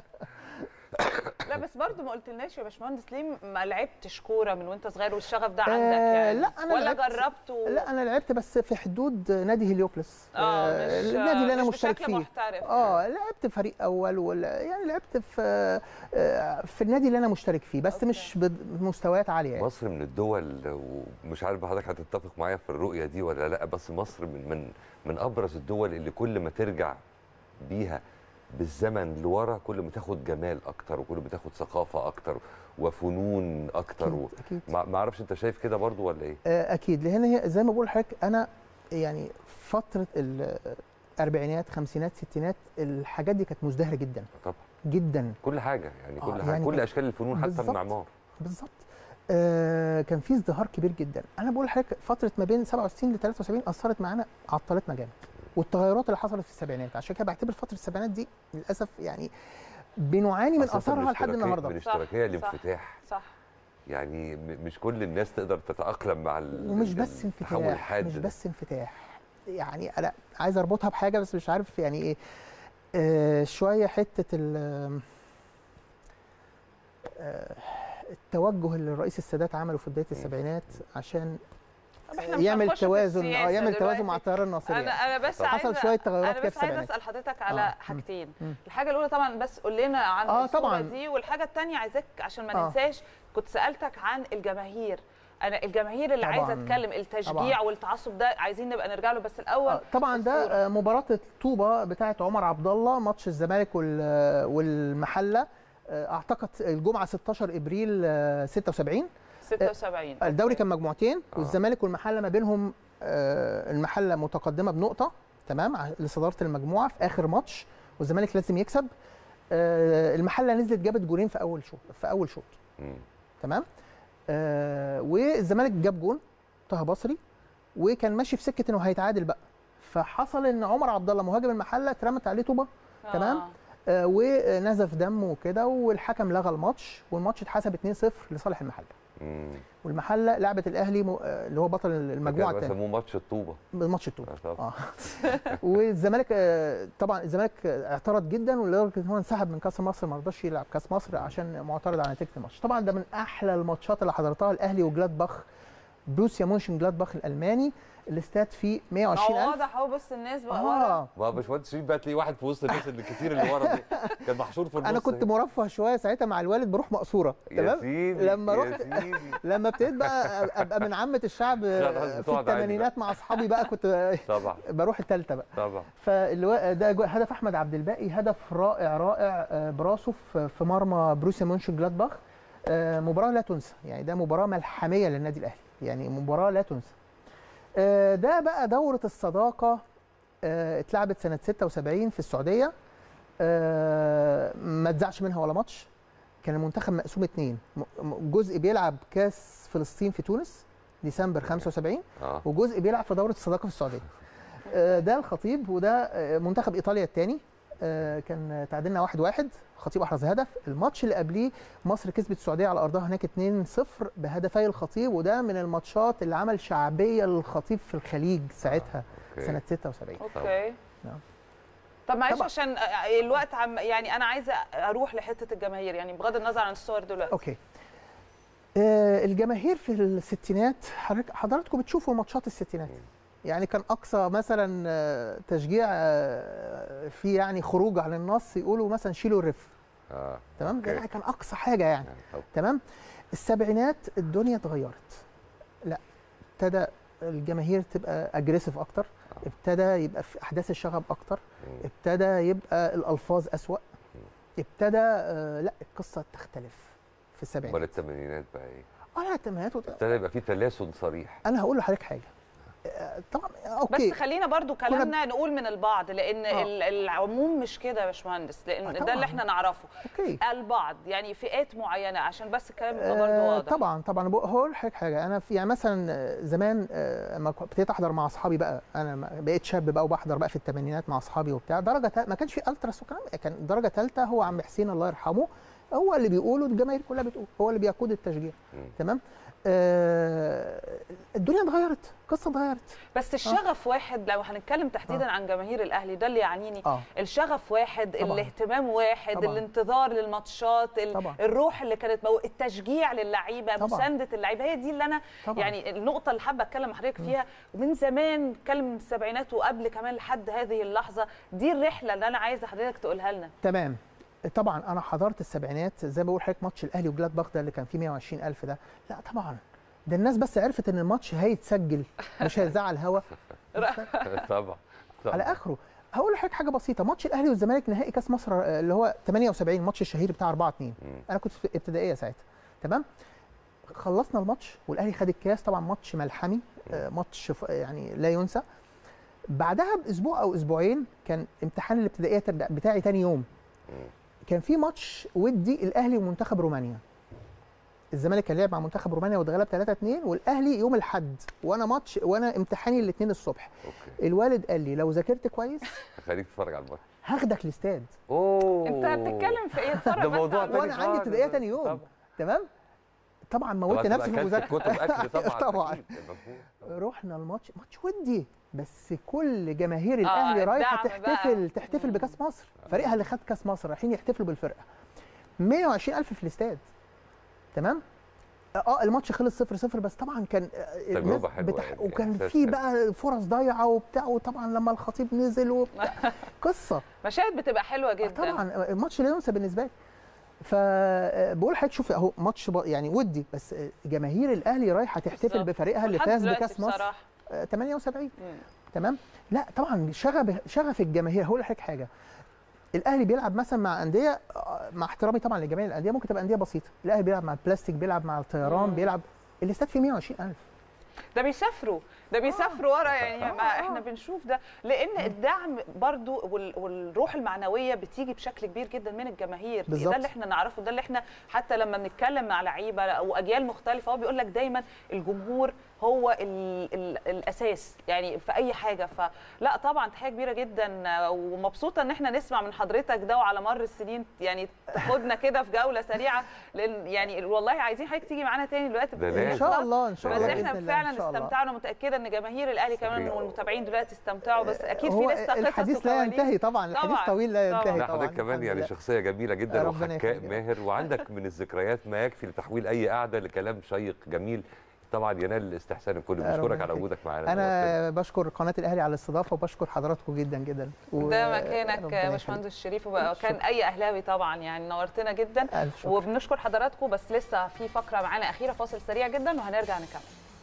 لا بس برضو ما قلتلناش يا باشمهندس ليه ما لعبتش كوره من وانت صغير والشغف ده آه، عندك يعني لا، أنا ولا لعبت- جربت و... لا انا لعبت بس في حدود نادي هليوبلس اه مش النادي اللي انا مش مشترك بشكل فيه محترف اه لعبت فريق اول ولا يعني لعبت في آه، في النادي اللي انا مشترك فيه بس أوكي. مش بمستويات عاليه يعني مصر من الدول ومش عارف حضرتك هتتفق معايا في الرؤيه دي ولا لا بس مصر من من من ابرز الدول اللي كل ما ترجع بيها بالزمن لورا كل ما تاخد جمال اكتر وكل ما تاخد ثقافه اكتر وفنون اكتر و... اكيد اكيد ما ما اعرفش انت شايف كده برضو ولا ايه آه، اكيد لان هي زي ما بقول لحضرتك انا يعني فتره الاربعينات خمسينات ستينات الحاجات دي كانت مزدهره جدا طبعا جدا كل حاجه يعني كل آه، حاجه يعني كل كان- اشكال الفنون حتى بالظبط. المعمار بالظبط آه كان في ازدهار كبير جدا انا بقول لحضرتك فتره ما بين 67 ل 73 اثرت معانا عطلتنا جامد والتغيرات اللي حصلت في السبعينات عشان كده بعتبر فتره السبعينات دي للاسف يعني بنعاني من أصلاً اثارها لحد الاشتراكية- النهارده من اشتراكيه صح، لانفتاح صح يعني م- مش كل الناس تقدر تتاقلم مع ال- ومش ال- بس التحول انفتاح الحاد مش ده. بس انفتاح يعني انا عايز اربطها بحاجه بس مش عارف يعني ايه آه شويه حته ال آه التوجه اللي الرئيس السادات عمله في بدايه السبعينات عشان طب إحنا مش يعمل هنخش في توازن اه السياسة يعمل توازن مع دلوقتي. التيار الناصري انا يعني. انا بس طب حصل عايزه شوية تغيرات انا كده بس في عايزه السبعينات. اسال حضرتك على آه. حاجتين مم. الحاجه الاولى طبعا بس قول لنا عن آه، الصوره طبعاً. دي والحاجه الثانيه عايزاك عشان ما آه. ننساش كنت سالتك عن الجماهير انا الجماهير اللي عايزه طبعاً. اتكلم التشجيع طبعاً. والتعصب ده عايزين نبقى نرجع له بس الاول آه، طبعا ده الصورة. آه، مباراه الطوبه بتاعه عمر عبد الله ماتش الزمالك وال- والمحله آه، اعتقد الجمعه 16 ابريل آه، 76 76 الدوري كان مجموعتين آه. والزمالك والمحله ما بينهم آه، المحله متقدمه بنقطه تمام ع- لصداره المجموعه في اخر ماتش والزمالك لازم يكسب آه، المحله نزلت جابت جولين في اول شوط في اول شوط مم. تمام آه والزمالك جاب جون طه بصري وكان ماشي في سكه انه هيتعادل بقى فحصل ان عمر عبد الله مهاجم المحله اترمت عليه طوبه تمام. آه. آه ونزف دمه وكده والحكم لغى الماتش والماتش اتحسب 2-0 لصالح المحله مم. والمحله لعبت الاهلي م- آه، اللي هو بطل المجموعه كانوا الثانيه بيسموه ماتش الطوبه ماتش التوب آه، طبعاً. اه والزمالك آه، طبعا الزمالك آه، اعترض جدا ولدرجه ان هو انسحب من كاس مصر ما رضاش يلعب كاس مصر عشان معترض على نتيجه الماتش طبعا ده من احلى الماتشات اللي حضرتها الاهلي وجلادباخ بروسيا مونشن جلادباخ الالماني الاستاد فيه ما هو 120000 واضح اهو بص الناس بقى ورا اه ما باشمهندس شريف بقى تلاقي واحد في وسط الناس اللي كتير اللي ورا دي كان محشور في النص انا كنت هنا. مرفه شويه ساعتها مع الوالد بروح مقصوره يا تمام سيدي لما يا رحت- سيدي. لما ابتديت بقى ابقى من عامه الشعب خلاص في بتقعد عادي بقى. الثمانينات مع اصحابي بقى كنت طبعا بروح الثالثه بقى طبعا فاللي ده أجواء- هدف احمد عبد الباقي هدف رائع رائع آه، براسه في في مرمى بروسيا مونشن جلادباخ آه، مباراه لا تنسى يعني ده مباراه ملحميه للنادي الاهلي يعني مباراه لا تنسى آه، ده بقى دوره الصداقه آه، اتلعبت سنه 76 في السعوديه آه، ما اتذاعش منها ولا ماتش كان المنتخب مقسوم اتنين م- م- جزء بيلعب كاس فلسطين في تونس ديسمبر 75 اه وجزء بيلعب في دوره الصداقه في السعوديه آه، ده الخطيب وده آه، منتخب ايطاليا الثاني كان تعادلنا واحد واحد الخطيب احرز هدف الماتش اللي قبليه مصر كسبت السعوديه على ارضها هناك 2-0 بهدفي الخطيب وده من الماتشات اللي عمل شعبيه للخطيب في الخليج ساعتها أوكي. سنه 76 اوكي نعم. طب معلش طبعا. عشان الوقت عم يعني انا عايزه اروح لحته الجماهير يعني بغض النظر عن الصور دلوقتي اوكي آه، الجماهير في الستينات حضرتك- حضراتكم بتشوفوا ماتشات الستينات يعني كان اقصى مثلا آه، تشجيع آه، في يعني خروج عن النص يقولوا مثلا شيلوا الرف اه تمام ده أوكي. يعني كان اقصى حاجه يعني يعني طب تمام السبعينات الدنيا اتغيرت لا ابتدى الجماهير تبقى اجريسيف اكتر ابتدى يبقى في احداث الشغب اكتر مم. ابتدى يبقى الالفاظ اسوا ابتدى آه لا القصه تختلف في امال السبعينات الثمانينات بقى ايه؟ اه لا الثمانينات وت- ابتدى يبقى في تلاسن صريح انا هقول لحضرتك حاجه آه، طبعا اوكي بس خلينا برضو كلامنا نقول من البعض لان آه. ال- العموم مش كده يا باشمهندس لان آه، ده طبعاً. اللي احنا نعرفه اوكي البعض يعني فئات معينه عشان بس الكلام يبقى برضو آه، واضح طبعا طبعا بق- هقول لحضرتك حاجه انا في يعني مثلا آه، زمان آه، لما كنت- ابتديت احضر مع اصحابي بقى انا ما- بقيت شاب بقى وبحضر بقى في الثمانينات مع اصحابي وبتاع درجه تا- ما كانش في التراس وكلام كان درجه ثالثه هو عم حسين الله يرحمه هو اللي بيقوله الجماهير كلها بتقول هو اللي بيقود التشجيع مم. تمام آه الدنيا اتغيرت قصه اتغيرت بس الشغف واحد لو هنتكلم تحديدا عن جماهير الاهلي ده اللي يعنيني اه الشغف واحد طبعاً. الاهتمام واحد طبعاً. الانتظار للماتشات ال- طبعاً. الروح اللي كانت مو... التشجيع للعيبه طبعاً. مسانده اللعيبه هي دي اللي انا طبعا يعني النقطه اللي حابه اتكلم مع حضرتك فيها ومن زمان اتكلم من السبعينات وقبل كمان لحد هذه اللحظه دي الرحله اللي انا عايزه حضرتك تقولها لنا تمام طبعا انا حضرت السبعينات زي ما بقول حضرتك ماتش الاهلي وجلاد ده اللي كان فيه 120 الف ده لا طبعا ده الناس بس عرفت ان الماتش هيتسجل مش هيذاع على الهوا طبعا طبعا على اخره هقول لحضرتك حاجه بسيطه ماتش الاهلي والزمالك نهائي كاس مصر آه، اللي هو 78 الماتش الشهير بتاع 4 2 مم. انا كنت في ابتدائيه ساعتها تمام خلصنا الماتش والاهلي خد الكاس طبعا ماتش ملحمي آه، ماتش ف- يعني لا ينسى بعدها باسبوع او اسبوعين كان امتحان الابتدائيه تبدأ بتاعي تاني يوم مم. كان في ماتش ودي الاهلي ومنتخب رومانيا الزمالك كان لعب مع منتخب رومانيا واتغلب 3 2 والاهلي يوم الاحد وانا ماتش وانا امتحاني الاثنين الصبح اوكي الوالد قال لي لو ذاكرت كويس خليك تتفرج على الماتش هاخدك الاستاد اوه انت بتتكلم في ايه اتفرج ده بس موضوع على- تاني وانا عندي خالص. ابتدائيه تاني يوم طبعا. تمام طبعا موتت طبعاً نفسي في تبقى أكلت المذاكره كتب اكل طبعا طبعا أكيد، مفهوم. رحنا الماتش ماتش ودي بس كل جماهير آه، الاهلي رايحه الدعم بقى. تحتفل تحتفل مم. بكاس مصر فريقها اللي خد كاس مصر رايحين يحتفلوا بالفرقه 120 الف في الاستاد تمام اه الماتش خلص 0 0 بس طبعا كان آه، تجربة الناس حلوة يعني، وكان إحساس في حلو. بقى فرص ضايعه وبتاع وطبعا لما الخطيب نزل وبتاع قصه مشاهد بتبقى حلوه آه، جدا طبعا الماتش لا ينسى بالنسبه لي فبقول لحضرتك شوفي اهو ماتش ب- يعني ودي بس جماهير الاهلي رايحه تحتفل بالظبط. بفريقها اللي ولحد فاز دلوقتي بكاس مصر بصراحة. آه، 78 مم. تمام لا طبعا شغف شغف الجماهير هقول لحضرتك حاجه الاهلي بيلعب مثلا مع انديه آه، مع احترامي طبعا لجميع الانديه ممكن تبقى انديه بسيطه الاهلي بيلعب مع البلاستيك بيلعب مع الطيران مم. بيلعب الاستاد فيه 120000 ده بيسافروا ده بيسافروا ورا يعني آه، ما آه. احنا بنشوف ده لان الدعم برضو وال- والروح المعنويه بتيجي بشكل كبير جدا من الجماهير بالظبط. ده اللي احنا نعرفه ده اللي احنا حتى لما بنتكلم مع لعيبه او اجيال مختلفه هو بيقول لك دايما الجمهور هو ال ال الاساس يعني في اي حاجه فلا طبعا تحيه كبيره جدا ومبسوطه ان احنا نسمع من حضرتك ده وعلى مر السنين يعني تاخدنا كده في جوله سريعه لان يعني والله عايزين حضرتك تيجي معانا تاني دلوقتي ده ان لازم. شاء الله ان شاء بس الله احنا بإذن الله، فعلا إن شاء الله. استمتعنا ومتاكده ان جماهير الاهلي كمان صحيح. والمتابعين دلوقتي استمتعوا بس اكيد في هو لسه قصص الحديث لا وكواليس. ينتهي طبعا الحديث طبعاً، طويل لا طبعاً. ينتهي لا طبعا حضرتك كمان الحمد يعني لله. شخصيه جميله جدا ربنا وحكاء يخليك. ماهر وعندك من الذكريات ما يكفي لتحويل اي قعده لكلام شيق جميل طبعا ينال استحسان الكل ربنا بنشكرك على يخليك. وجودك معانا نورتنا. انا بشكر قناه الاهلي على الاستضافه وبشكر حضراتكم جدا جدا و- ده ربنا مكانك يخليك. يا باشمهندس شريف وبقى كان اي اهلاوي طبعا يعني نورتنا جدا ألف شكر. وبنشكر حضراتكم بس لسه في فقره معانا اخيره فاصل سريع جدا وهنرجع نكمل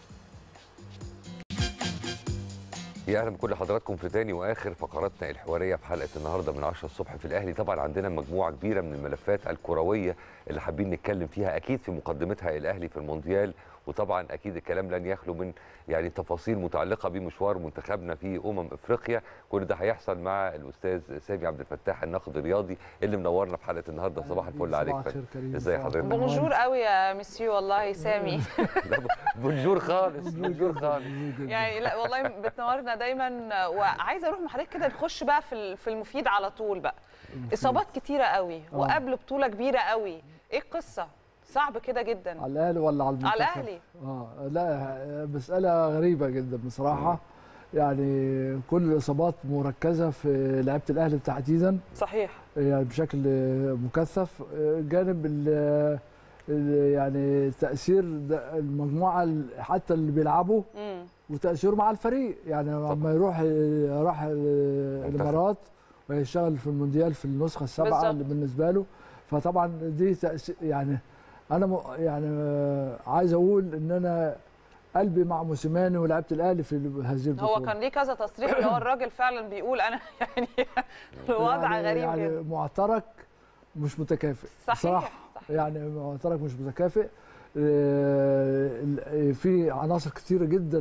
يا اهلا بكل حضراتكم في تاني واخر فقراتنا الحواريه في حلقه النهارده من 10 الصبح في الاهلي طبعا عندنا مجموعه كبيره من الملفات الكرويه اللي حابين نتكلم فيها اكيد في مقدمتها الاهلي في المونديال وطبعا اكيد الكلام لن يخلو من يعني تفاصيل متعلقه بمشوار منتخبنا في امم افريقيا كل ده هيحصل مع الاستاذ سامي عبد الفتاح الناقد الرياضي اللي منورنا في حلقه النهارده صباح الفل عليك صباح فندم. الخير كريم ازاي صباح حضرتك؟ الخير. بونجور قوي يا مسيو والله سامي بونجور خالص بونجور خالص يعني لا والله بتنورنا دايما وعايزه اروح مع حضرتك كده نخش بقى في ال- في المفيد على طول بقى اصابات كتيره قوي آه. وقبل بطوله كبيره قوي ايه القصه صعب كده جدا على الاهلي ولا على المنتخب؟ على الاهلي اه لا مساله غريبه جدا بصراحه يعني كل الاصابات مركزه في لعيبه الاهلي تحديدا صحيح يعني بشكل مكثف جانب ال ال- يعني تاثير ده- المجموعه ال- حتى اللي بيلعبوا امم وتاثيره مع الفريق يعني لما يروح راح الامارات ويشتغل في المونديال في النسخه السابعه بالظبط. اللي بالنسبه له فطبعا دي تأثير يعني انا م- يعني آه، عايز اقول ان انا قلبي مع موسيماني ولاعيبه الاهلي في هذه البطوله هو كان ليه كذا تصريح اللي هو الراجل فعلا بيقول انا يعني الوضع يعني غريب يعني جدا معترك مش متكافئ صحيح بصراحه صحيح. يعني معترك مش متكافئ آه، ال- في عناصر كتيره جدا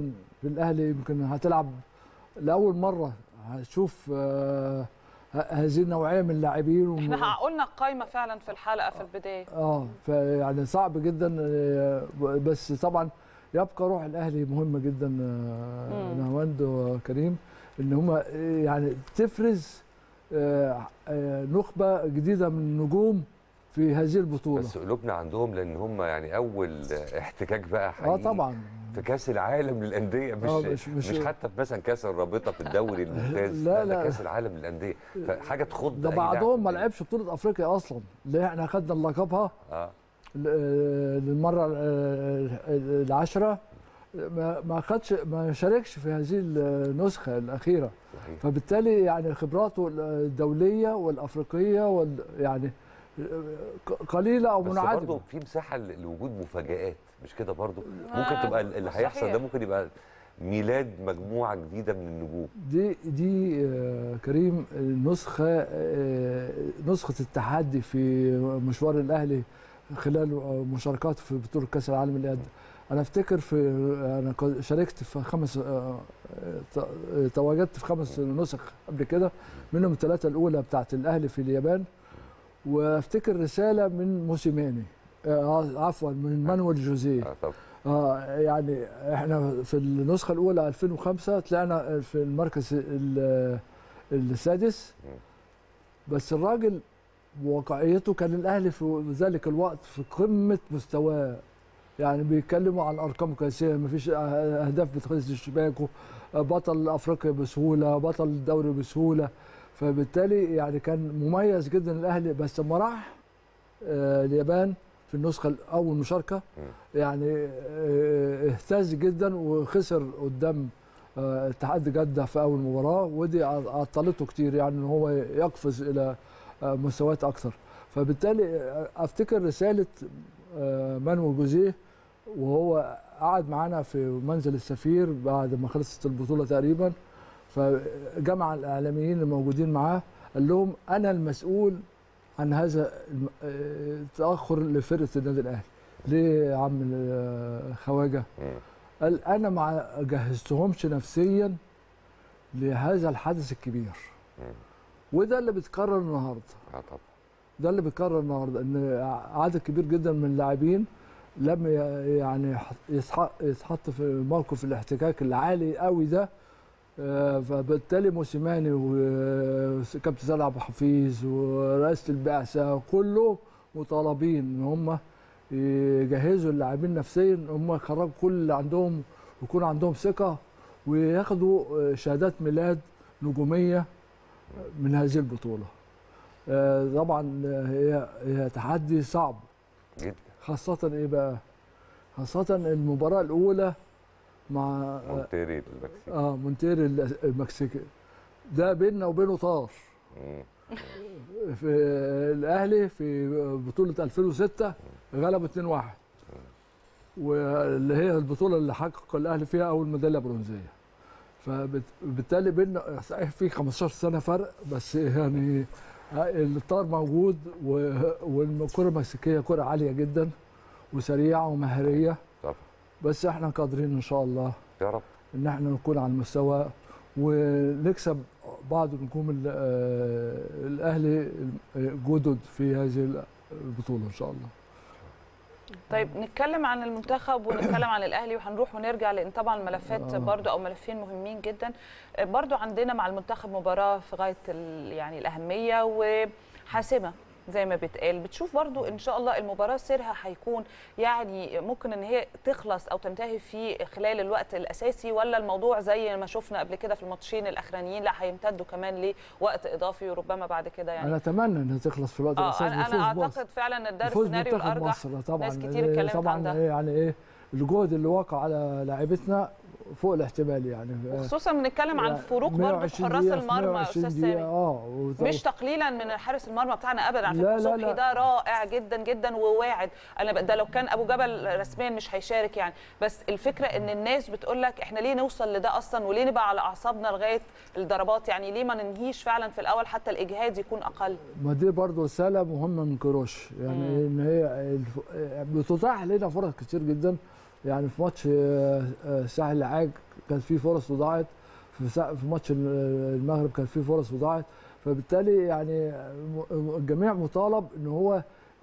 في الاهلي يمكن هتلعب لاول مره هتشوف آه، ه- هذه النوعيه من اللاعبين وم- احنا قلنا القايمه فعلا في الحلقه في البدايه اه فيعني صعب جدا آه، بس طبعا يبقى روح الاهلي مهمه جدا آه، مم. نهاوند وكريم ان هم يعني تفرز آه، آه، نخبه جديده من النجوم في هذه البطوله بس قلوبنا عندهم لان هم يعني اول احتكاك بقى حقيقي اه طبعا في كاس العالم للانديه مش آه، مش, مش- مش, مش- حتى في مثلا كاس الرابطه في الدوري الممتاز لا، ده لا. كاس العالم للانديه فحاجه تخض ده أي لاعب بعضهم في ما الدنيا. لعبش بطوله افريقيا اصلا اللي احنا خدنا لقبها اه ل- للمره ال- العاشره ما ما خدش ما شاركش في هذه النسخه الاخيره صحيح فبالتالي يعني خبراته الدوليه والافريقيه وال يعني ق- قليله او بس منعدمه برضه في مساحه ل- لوجود مفاجآت مش كده برضه آه، ممكن تبقى اللي هيحصل صحيح. ده ممكن يبقى ميلاد مجموعه جديده من النجوم دي دي آه، كريم النسخه آه، نسخه التحدي في مشوار الاهلي خلال آه، مشاركاته في بطوله كاس العالم لليد انا افتكر في انا كنت شاركت في خمس آه، آه، تواجدت في خمس نسخ قبل كده منهم الثلاثه الاولى بتاعت الاهلي في اليابان وافتكر رساله من موسيماني آه، عفوا من مانويل جوزيه آه طب اه يعني احنا في النسخه الاولى 2005 طلعنا في المركز ال- السادس بس الراجل واقعيته كان الاهلي في ذلك الوقت في قمه مستواه يعني بيتكلموا عن ارقام قياسيه مفيش اهداف بتخلص الشباك بطل افريقيا بسهوله بطل الدوري بسهوله فبالتالي يعني كان مميز جدا الاهلي بس لما راح آه، اليابان في النسخه اول مشاركه يعني آه، اهتز جدا وخسر قدام آه، اتحاد جده في اول مباراه ودي عطلته كتير يعني ان هو يقفز الى آه، مستويات اكثر فبالتالي آه، افتكر رساله آه، مانويل جوزيه وهو قعد معانا في منزل السفير بعد ما خلصت البطوله تقريبا فجمع الاعلاميين الموجودين معاه قال لهم انا المسؤول عن هذا الم- آه، التاخر لفرقه النادي الاهلي ليه يا عم آه، خواجه مم. قال انا ما جهزتهمش نفسيا لهذا الحدث الكبير مم. وده اللي بيتكرر النهارده اه طبعا ده اللي بيتكرر النهارده ان عدد كبير جدا من اللاعبين لم ي- يعني يتح- يتحط في موقف الاحتكاك العالي قوي ده آه، فبالتالي موسيماني وكابتن سيد عبد الحفيظ ورئاسه البعثه كلهم مطالبين ان هم يجهزوا اللاعبين نفسيا ان هم يخرجوا كل اللي عندهم ويكون عندهم ثقه وياخدوا آه، شهادات ميلاد نجوميه من هذه البطوله. آه، طبعا آه، هي هي تحدي صعب جدا خاصة ايه بقى؟ خاصة المباراة الأولى مع آه، مونتيري المكسيك اه مونتير المكسيكي ده بيننا وبينه طار مم. في الاهلي في بطولة 2006 غلب 2-1 واللي هي البطولة اللي حقق الاهلي فيها اول ميدالية برونزية فبالتالي بيننا صحيح في 15 سنة فرق بس يعني الطار موجود و- والكرة المكسيكية كرة عالية جدا وسريعة ومهرية طبعا بس احنا قادرين ان شاء الله يا رب ان احنا نكون على المستوى ونكسب بعض نجوم ال- آه، الاهلي جدد في هذه البطوله ان شاء الله طيب نتكلم عن المنتخب ونتكلم عن الاهلي وهنروح ونرجع لان طبعا الملفات آه. برضو او ملفين مهمين جدا برضو عندنا مع المنتخب مباراه في غايه ال- يعني الاهميه وحاسمه زي ما بتقال بتشوف برضو ان شاء الله المباراه سيرها هيكون يعني ممكن ان هي تخلص او تنتهي في خلال الوقت الاساسي ولا الموضوع زي ما شفنا قبل كده في الماتشين الاخرانيين لا هيمتدوا كمان لوقت اضافي وربما بعد كده يعني انا اتمنى انها تخلص في الوقت اه الاساسي انا بفوز انا مصر. اعتقد فعلا ان ده بفوز السيناريو منتخب الارجح مصر طبعا ناس كتير إيه اتكلمت طبعا عن ده. إيه يعني ايه الجهد اللي واقع على لاعبتنا فوق الاحتمال يعني وخصوصا بنتكلم عن يعني فروق برضه في 120 حراس دقيقة في المرمى يا 120 استاذ دقيقة، سامي اه وط- مش تقليلا من حارس المرمى بتاعنا ابدا على لا، فكره لا، صبحي لا. ده رائع جدا جدا وواعد انا ب- ده لو كان ابو جبل رسميا مش هيشارك يعني بس الفكره ان الناس بتقول لك احنا ليه نوصل لده اصلا وليه نبقى على اعصابنا لغايه الضربات يعني ليه ما ننهيش فعلا في الاول حتى الاجهاد يكون اقل ما دي برضه رساله مهمه من كروش يعني مم. ان هي الف- بتتاح لنا فرص كتير جدا يعني في ماتش آه، آه، ساحل العاج كان في فرص وضاعت في سا- في ماتش ال- المغرب كان في فرص وضاعت فبالتالي يعني م- الجميع مطالب ان هو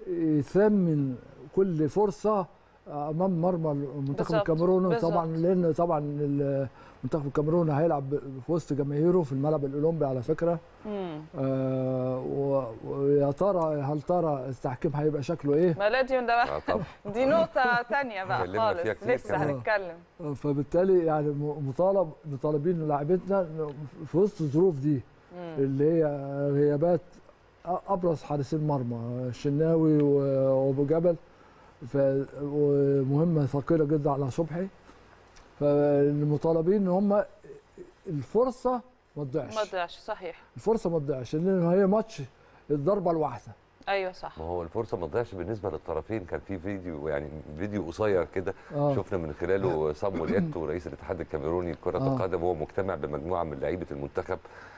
يثمن كل فرصه امام مرمى المنتخب بالظبط، الكاميروني طبعا بالظبط. لان طبعا المنتخب الكاميروني هيلعب في وسط جماهيره في الملعب الاولمبي على فكره مم. آه، و- ويا ترى هل ترى التحكيم هيبقى شكله ايه ما لا دي ده بقى آه طبعا دي نقطة تانية بقى اتكلمنا خالص فيها كتير لسه كمان. هنتكلم فبالتالي يعني م- مطالب مطالبين لاعبتنا إنه في وسط الظروف دي مم. اللي هي غيابات أ- ابرز حارسين مرمى الشناوي و- وابو جبل ف ومهمه ثقيله جدا على صبحي فالمطالبين ان هم الفرصه ما تضيعش ما تضيعش صحيح الفرصه ما تضيعش لان هي ماتش الضربه الواحده ايوه صح ما هو الفرصه ما تضيعش بالنسبه للطرفين كان في فيديو يعني فيديو قصير كده اه شفنا من خلاله صامويل ايتو رئيس الاتحاد الكاميروني لكره آه. القدم وهو مجتمع بمجموعه من لعيبه المنتخب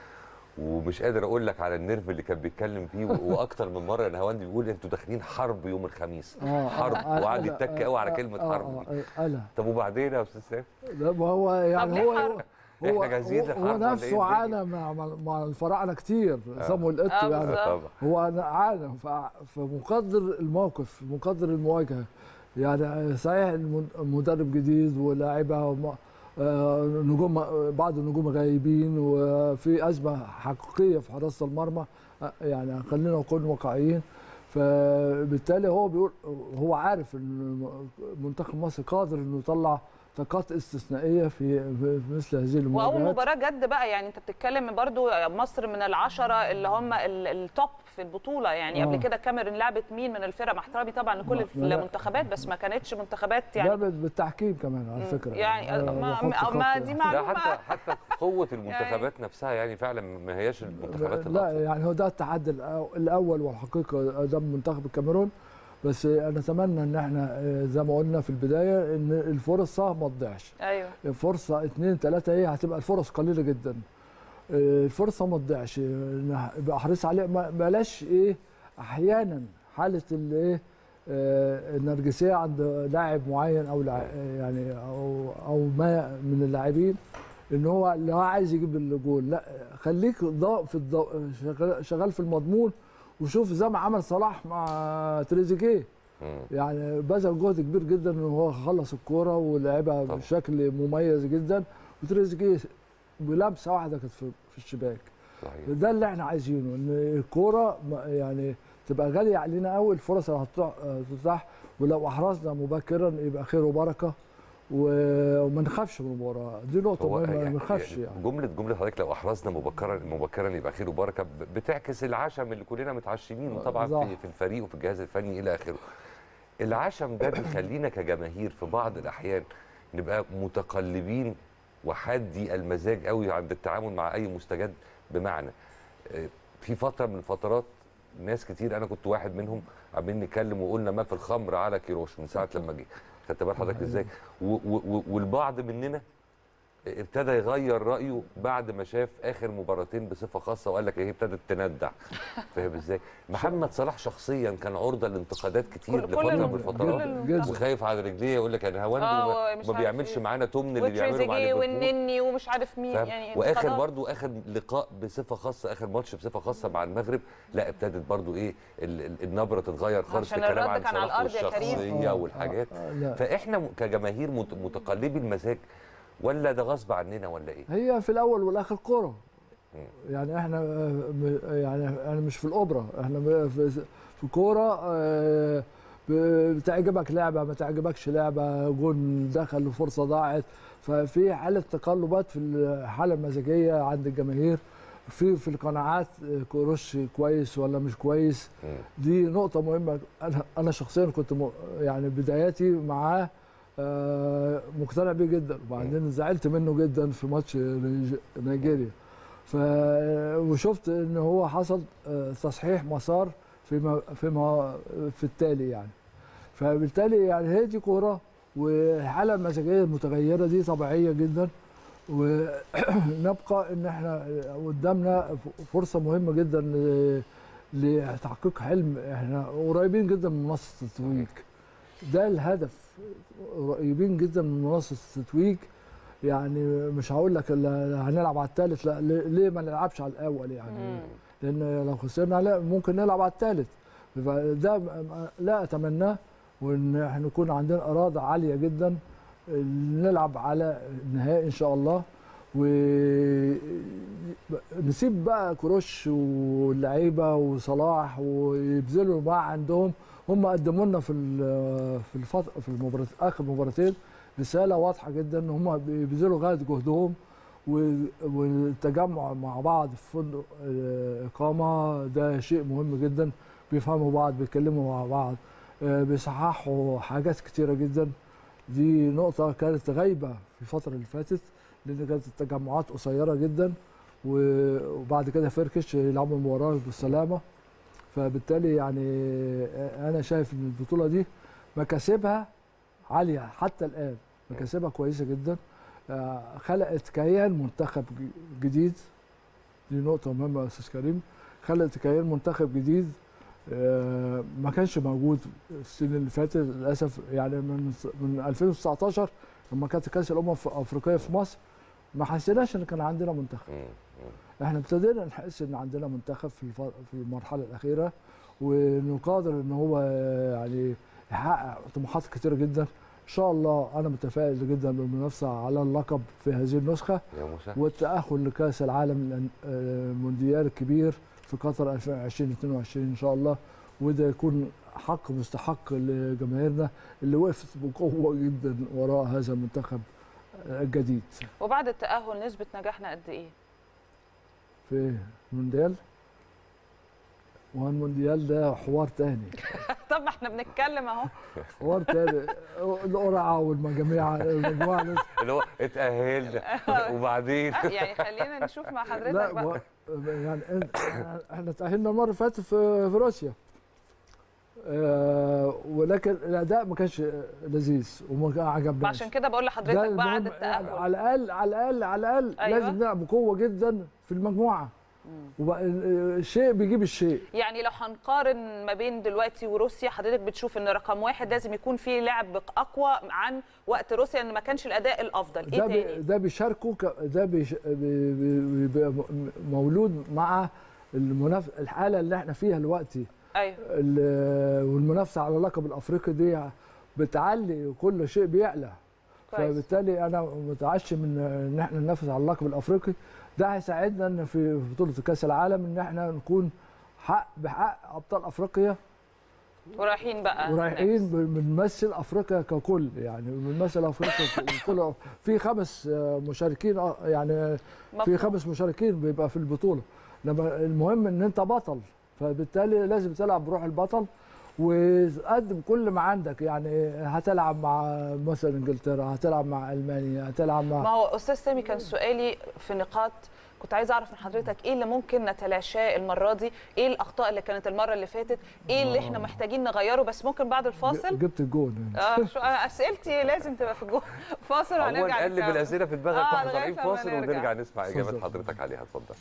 ومش قادر اقول لك على النيرف اللي كان بيتكلم فيه و- واكتر من مره نهاوندي بيقول انتوا داخلين حرب يوم الخميس آه، حرب آه، وقعد أنا- يتك قوي على آه، كلمه آه، حرب دي. آه، انا طب وبعدين يا استاذ سامي لا ما هو يعني ليه هو حرب؟ هو إحنا جاهزين هو- للحرب هو ولا إيه نفسه الدنيا؟ عانى مع مع- مع الفراعنه كتير صامويل ايتو آه، يعني بالظبط. طبعا هو أنا عانى ف- فمقدر الموقف مقدر المواجهه يعني صحيح الم- المدرب جديد ولاعيبه وم- آه، نجوم بعض النجوم غايبين وفي ازمه حقيقيه في حراسه المرمى آه، يعني خلينا نكون واقعيين فبالتالي هو بيقول هو عارف ان منتخب مصر قادر انه يطلع طاقات استثنائيه في في مثل هذه المواجهات واول مباراه جد بقى يعني انت بتتكلم برضو مصر من العشره اللي هم ال- التوب في البطوله يعني آه. قبل كده كاميرون لعبت مين من الفرق مع احترامي طبعا لكل لا، لا. المنتخبات بس ما كانتش منتخبات يعني يعني بالتحكيم كمان على فكره يعني آه، ما, بحط ما خط دي يعني. لا معلومه حتى حتى قوه المنتخبات نفسها يعني فعلا ما هياش المنتخبات لا الاقوى يعني هو ده التحدي الأو- الاول والحقيقه قدام منتخب الكاميرون بس انا اتمنى ان احنا آه، زي ما قلنا في البدايه ان الفرصه ما تضيعش ايوه فرصه اثنين ثلاثه هي هتبقى الفرص قليله جدا آه، الفرصه ما تضيعش إن يبقى حريص عليها ما- بلاش ايه احيانا حاله الايه آه، النرجسيه عند لاعب معين او لع- يعني او او ما من اللاعبين ان هو اللي هو عايز يجيب الجول لا خليك ضا في الضا شغال- شغال في المضمون وشوف زي ما عمل صلاح مع تريزيجيه مم. يعني بذل جهد كبير جدا ان هو خلص الكوره ولعبها طبعا. بشكل مميز جدا وتريزيجيه بلمسه واحده كانت في في الشباك صحيح ده اللي احنا عايزينه ان الكوره ما- يعني تبقى غاليه علينا قوي الفرص اللي هتطع- هتتاح ولو احرزنا مبكرا يبقى خير وبركه و- وما نخافش من المباراه دي نقطه هو مهمه يعني ما نخافش يعني جمله جمله حضرتك لو احرزنا مبكرا مبكرا يبقى خير وبركه ب- بتعكس العشم اللي كلنا متعشمينه طبعا صح. في, في الفريق وفي الجهاز الفني الى اخره العشم ده بيخلينا كجماهير في بعض الاحيان نبقى متقلبين وحادي المزاج قوي عند التعامل مع اي مستجد بمعنى آه، في فتره من الفترات ناس كتير انا كنت واحد منهم عمالين نتكلم وقلنا ما في الخمر على كيروش من ساعه لما جه خدت بال حضرتك ازاي و- و- و- والبعض مننا ابتدى يغير رايه بعد ما شاف اخر مباراتين بصفه خاصه وقال لك ايه ابتدت تندع فاهم ازاي محمد صلاح شخصيا كان عرضه لانتقادات كتير كل- كل لفتره من الم- الفترات كل جدا وخايف على رجليه يقول لك انا هواند آه، وما ومش ما عارف بيعملش إيه. معانا تمن اللي بيعمله مع وتريزيجيه ليفربول والنني ومش عارف مين فاهم؟ يعني واخر انتقادات. برضو اخر لقاء بصفه خاصه اخر ماتش بصفه خاصه مع المغرب لا ابتدت برضو ايه ال- ال- النبره تتغير خالص في عشان الكلام الرد عن كان على صلاح الأرض يا كريم. والشخصيه آه، والحاجات آه، آه، لا. فاحنا م- كجماهير مت- متقلبي المزاج ولا ده غصب عننا ولا ايه؟ هي في الاول والاخر كوره مم. يعني احنا آه، م- يعني انا مش في الاوبرا احنا م- في في كوره آه، ب- بتعجبك لعبه ما تعجبكش لعبه جون دخل وفرصه ضاعت ففي حاله تقلبات في الحاله المزاجيه عند الجماهير في في القناعات آه، كروش كويس ولا مش كويس مم. دي نقطة مهمة أنا أنا شخصيا كنت م... يعني بداياتي معاه آه، مقتنع بيه جدا وبعدين زعلت منه جدا في ماتش نيج- نيجيريا ف وشفت ان هو حصل آه، تصحيح مسار فيما فيما في التالي يعني فبالتالي يعني هي دي كوره والحاله المزاجيه المتغيره دي طبيعيه جدا ونبقى ان احنا قدامنا فرصه مهمه جدا ل- لتحقيق حلم احنا قريبين جدا من منصه التتويج ده الهدف قريبين جدا من منصه التتويج يعني مش هقول لك لا- هنلعب على الثالث لا ليه ليه ما نلعبش على الاول يعني مم. لان لو خسرنا لا ممكن نلعب على الثالث ده م- م- لا اتمناه وان احنا يكون عندنا اراده عاليه جدا نلعب على النهائي ان شاء الله ونسيب بقى كروش واللعيبه وصلاح ويبذلوا ما عندهم هم قدموا لنا في ال- في الفت... في المباراه اخر مباراتين رساله واضحه جدا ان هم بيبذلوا غايه جهدهم و- والتجمع مع بعض في فندق آه، اقامه ده شيء مهم جدا بيفهموا بعض بيتكلموا مع بعض آه، بيصححوا حاجات كتيره جدا دي نقطه كانت غايبه في الفتره اللي فاتت لان كانت التجمعات قصيره جدا و- وبعد كده فركش يلعبوا المباراه بالسلامه فبالتالي يعني آه، انا شايف ان البطوله دي مكاسبها عاليه حتى الان مكاسبها كويسه جدا آه، خلقت كيان منتخب ج- جديد دي نقطة مهمة يا أستاذ كريم خلقت كيان منتخب جديد آه، ما كانش موجود السنين اللي فاتت للأسف يعني من من 2019 لما كانت كأس الأمم الأفريقية في مصر ما حسيناش إن كان عندنا منتخب مم. احنا ابتدينا نحس ان عندنا منتخب في الف- في المرحله الاخيره وانه قادر ان هو يعني يحقق طموحات كتيره جدا ان شاء الله انا متفائل جدا بالمنافسه على اللقب في هذه النسخه يا موسى والتاهل لكاس العالم الأن- آه، المونديال الكبير في قطر 2022 ان شاء الله وده يكون حق مستحق لجماهيرنا اللي وقفت بقوه جدا وراء هذا المنتخب آه، الجديد وبعد التاهل نسبه نجاحنا قد ايه في المونديال والمونديال ده حوار تاني طب ما احنا بنتكلم اهو حوار تاني القرعه والمجاميع المجموعه لسه اللي هو اتأهلنا وبعدين آه، يعني خلينا نشوف مع حضرتك لا بقى و- يعني إنت- احنا تاهلنا المره اللي فاتت في في روسيا آه، ولكن الاداء ما كانش لذيذ وما عجبناش عشان كده بقول ده لحضرتك بعد المهم يعني التاهل على الاقل على الاقل على الاقل أيوة. لازم نلعب بقوه جدا في المجموعه وبقى الشيء بيجيب الشيء يعني لو هنقارن ما بين دلوقتي وروسيا حضرتك بتشوف ان رقم واحد لازم يكون فيه لعب اقوى عن وقت روسيا ان ما كانش الاداء الافضل ايه ده بي تاني ده بيشاركوا ك- ده بيش بي بي بيبقى م- مولود مع المناف الحاله اللي احنا فيها دلوقتي ايوه ال- والمنافسه على اللقب الافريقي دي بتعلي كل شيء بيعلى كويس فبالتالي انا متعشم ان ان احنا ننافس على اللقب الافريقي ده هيساعدنا ان في بطوله كاس العالم ان احنا نكون حق بحق ابطال افريقيا ورايحين بقى ورايحين ننافس. ب- بنمثل افريقيا ككل يعني بنمثل افريقيا ككل في خمس آه، مشاركين آه، يعني في مفهوم. خمس مشاركين بيبقى في البطوله لما المهم ان انت بطل فبالتالي لازم تلعب بروح البطل وتقدم كل ما عندك يعني هتلعب مع مثلا انجلترا هتلعب مع المانيا هتلعب ما مع هو استاذ سامي كان سؤالي في نقاط كنت عايزه اعرف من حضرتك ايه اللي ممكن نتلاشاه المره دي ايه الاخطاء اللي كانت المره اللي فاتت ايه اللي احنا محتاجين نغيره بس ممكن بعد الفاصل جبت الجون يعني. اه شو أنا اسئلتي لازم تبقى في الجو فاصل عموما وهنرجع قلب نكمل. الاسئله في دماغك آه، واحنا لغاية طالعين لما فاصل نرجع. ونرجع نسمع اجابات اتفضل. حضرتك عليها اتفضل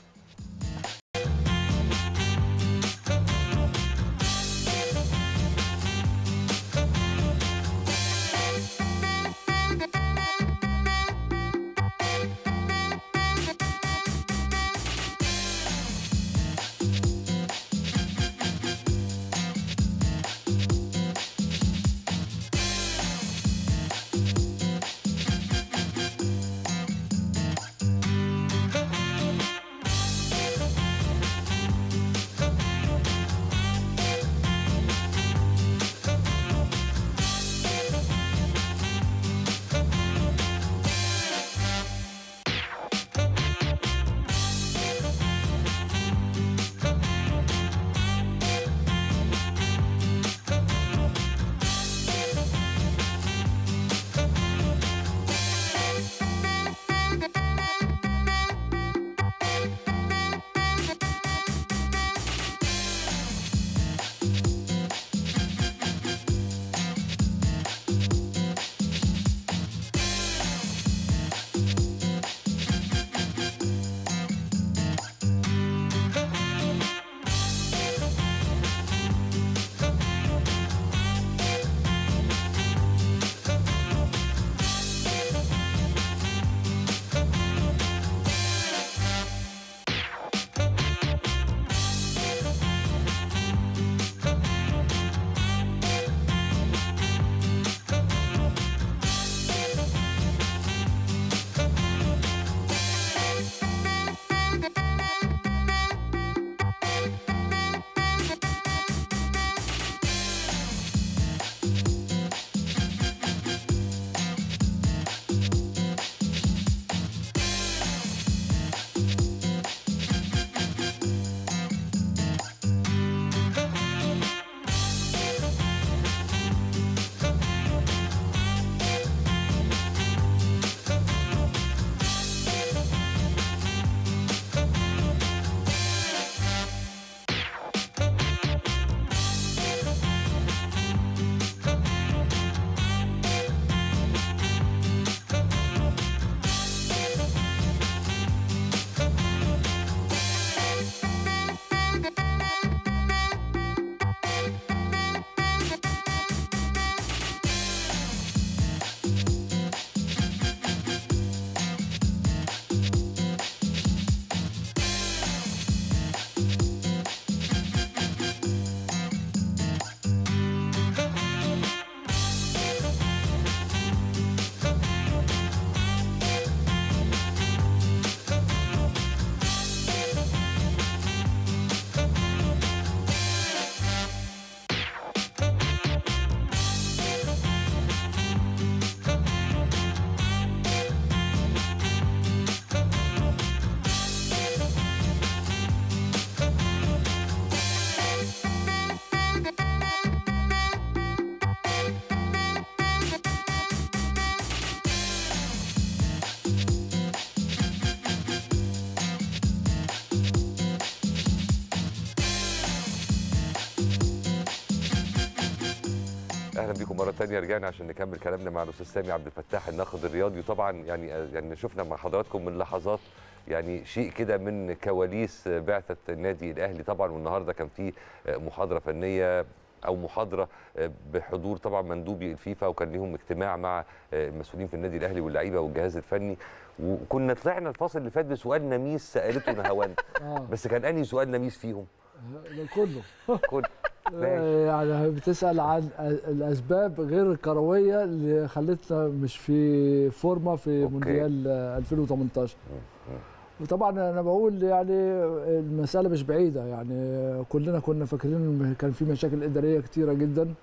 اهلا بيكم مره ثانيه رجعنا عشان نكمل كلامنا مع الاستاذ سامي عبد الفتاح الناقد الرياضي وطبعا يعني يعني شفنا مع حضراتكم من لحظات يعني شيء كده من كواليس بعثه النادي الاهلي طبعا والنهارده كان في محاضره فنيه او محاضره بحضور طبعا مندوبي الفيفا وكان ليهم اجتماع مع المسؤولين في النادي الاهلي واللعيبه والجهاز الفني وكنا طلعنا الفاصل اللي فات بسؤال نميس سالته نهاوند اه بس كان انهي سؤال نميس فيهم؟ ده كله كل آه، يعني بتسأل عن الأسباب غير الكروية اللي خلتنا مش في فورمة في أوكي. مونديال آه، 2018 وطبعا أنا بقول يعني المسألة مش بعيدة يعني كلنا كنا فاكرين إن كان في مشاكل إدارية كتيرة جدا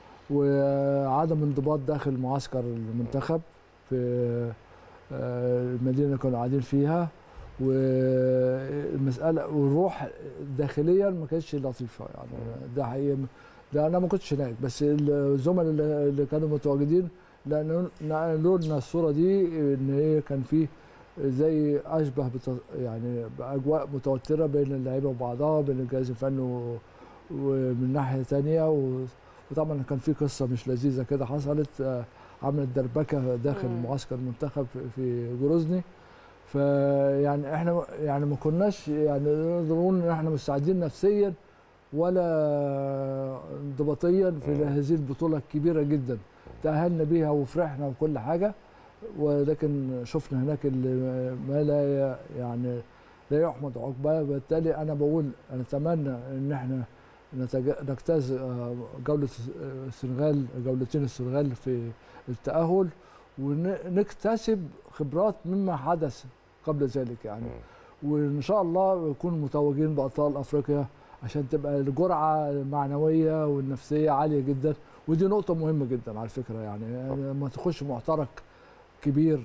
وعدم انضباط داخل معسكر المنتخب في آه، المدينة اللي كنا قاعدين فيها والمسألة والروح داخليا ما كانتش لطيفة يعني ده حقيقي ده أنا ما كنتش هناك بس الزملاء اللي اللي كانوا متواجدين لأن نقلوا لنا الصورة دي إن هي كان في زي أشبه بت يعني بأجواء متوترة بين اللعيبة وبعضها بين الجهاز الفني و- ومن ناحية تانية و- وطبعا كان في قصة مش لذيذة كده حصلت آه، عملت دربكة داخل مم. معسكر المنتخب في- في جروزني فيعني احنا يعني ما كناش يعني نقدر نقول ان احنا مستعدين نفسيا ولا انضباطيا في مم. هذه البطوله الكبيره جدا تاهلنا بيها وفرحنا وكل حاجه ولكن شفنا هناك اللي ما لا ي- يعني لا يحمد عقباه بالتالي انا بقول نتمنى ان احنا نتج- نجتاز آه، جوله السنغال جولتين السنغال في التاهل ونكتسب خبرات مما حدث قبل ذلك يعني وان شاء الله يكون متوجين بابطال افريقيا عشان تبقى الجرعه المعنويه والنفسيه عاليه جدا ودي نقطه مهمه جدا على فكره يعني لما تخش معترك كبير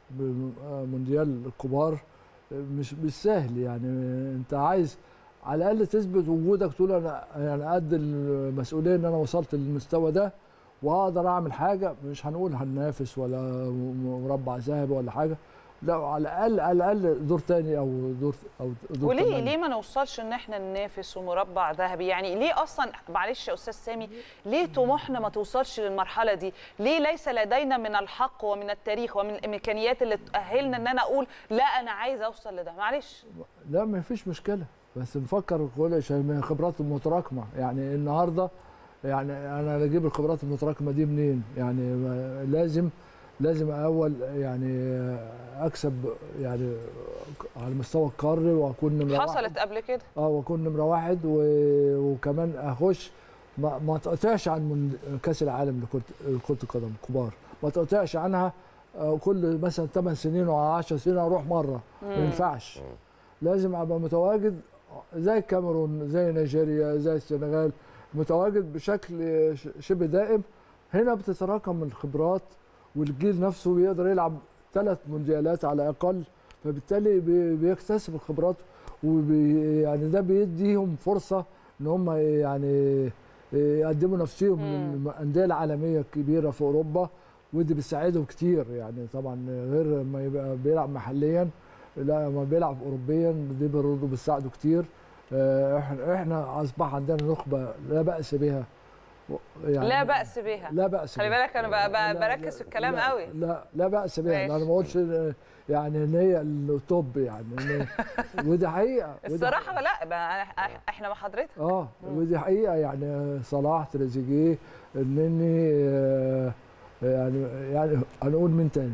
بمونديال الكبار مش مش سهل يعني انت عايز على الاقل تثبت وجودك تقول انا يعني قد المسؤوليه ان انا وصلت للمستوى ده وهقدر اعمل حاجه مش هنقول هننافس ولا مربع ذهبي ولا حاجه لا على الاقل على الاقل دور تاني او دور او دور وليه تمانية. ليه ما نوصلش ان احنا ننافس ومربع ذهبي يعني ليه اصلا معلش يا استاذ سامي ليه طموحنا ما توصلش للمرحله دي ليه ليس لدينا من الحق ومن التاريخ ومن الامكانيات اللي تاهلنا ان انا اقول لا انا عايز اوصل لده معلش لا ما فيش مشكله بس نفكر كل شيء من الخبرات المتراكمه يعني النهارده يعني انا اجيب الخبرات المتراكمه دي منين يعني ما- لازم لازم اول يعني اكسب يعني على المستوى القاري واكون نمره واحد. حصلت قبل كده اه واكون نمره واحد و... وكمان اخش ما, ما تقطعش عن من كاس العالم لكرة كرة القدم كبار ما تقطعش عنها آه، كل مثلا 8 سنين او 10 سنين اروح مره ما ينفعش لازم ابقى متواجد زي الكاميرون زي نيجيريا زي السنغال متواجد بشكل ش- شبه دائم هنا بتتراكم الخبرات والجيل نفسه بيقدر يلعب ثلاث مونديالات على الاقل فبالتالي بي- بيكتسب الخبرات وبي يعني ده بيديهم فرصه ان هم يعني يقدموا نفسهم مم. للانديه العالميه الكبيره في اوروبا ودي بتساعدهم كتير يعني طبعا غير ما يبقى بيلعب محليا لا ما بيلعب اوروبيا دي برضه بتساعده كتير آه، احنا احنا اصبح عندنا نخبه لا باس بها يعني لا باس بها لا باس خلي بها. بالك انا بقى بقى لا- بركز في الكلام لا قوي لا لا باس بها ماشي. انا ما بقولش إن- يعني ان هي التوب يعني إن- ودي حقيقه ودي الصراحه لا بقى أنا- احنا مع حضرتك اه ودي حقيقه يعني صلاح تريزيجيه النني آه، يعني يعني هنقول مين تاني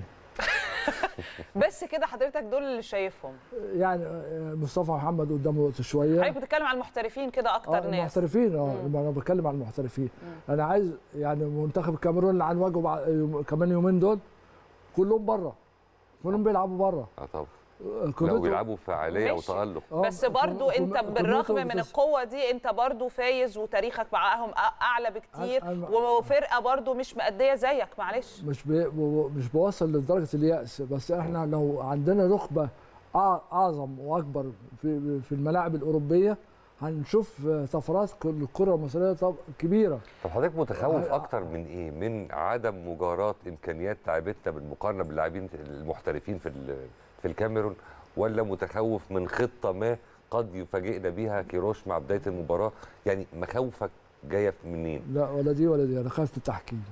بس كده حضرتك دول اللي شايفهم يعني آه، مصطفى محمد قدامه وقت شويه حضرتك بتتكلم على المحترفين كده اه اكتر ناس المحترفين اه مم. انا بتكلم عن المحترفين انا عايز يعني منتخب الكاميرون اللي هنواجهه بعد يوم- كمان يومين دول كلهم بره كلهم بيلعبوا بره اه طبعا آه، لو كميته- بيلعبوا فعاليه ماشي. وتالق آه، بس برضو كم- انت كم- بالرغم كميته من بتس- القوه دي انت برضو فايز وتاريخك معاهم أ- اعلى بكتير أنا- أنا- وفرقه برضو مش مأديه زيك معلش مش بي مش بوصل لدرجه اليأس بس احنا لو عندنا نخبه أع- اعظم واكبر في في الملاعب الاوروبيه هنشوف طفرات كل- الكره المصريه طب كبيره طب حضرتك متخوف آه، اكتر من ايه من عدم مجاراه امكانيات لاعبتنا بالمقارنه باللاعبين المحترفين في ال- في الكاميرون ولا متخوف من خطه ما قد يفاجئنا بيها كيروش مع بدايه المباراه يعني مخاوفك جايه منين لا ولا دي ولا دي انا خايف من التحكيم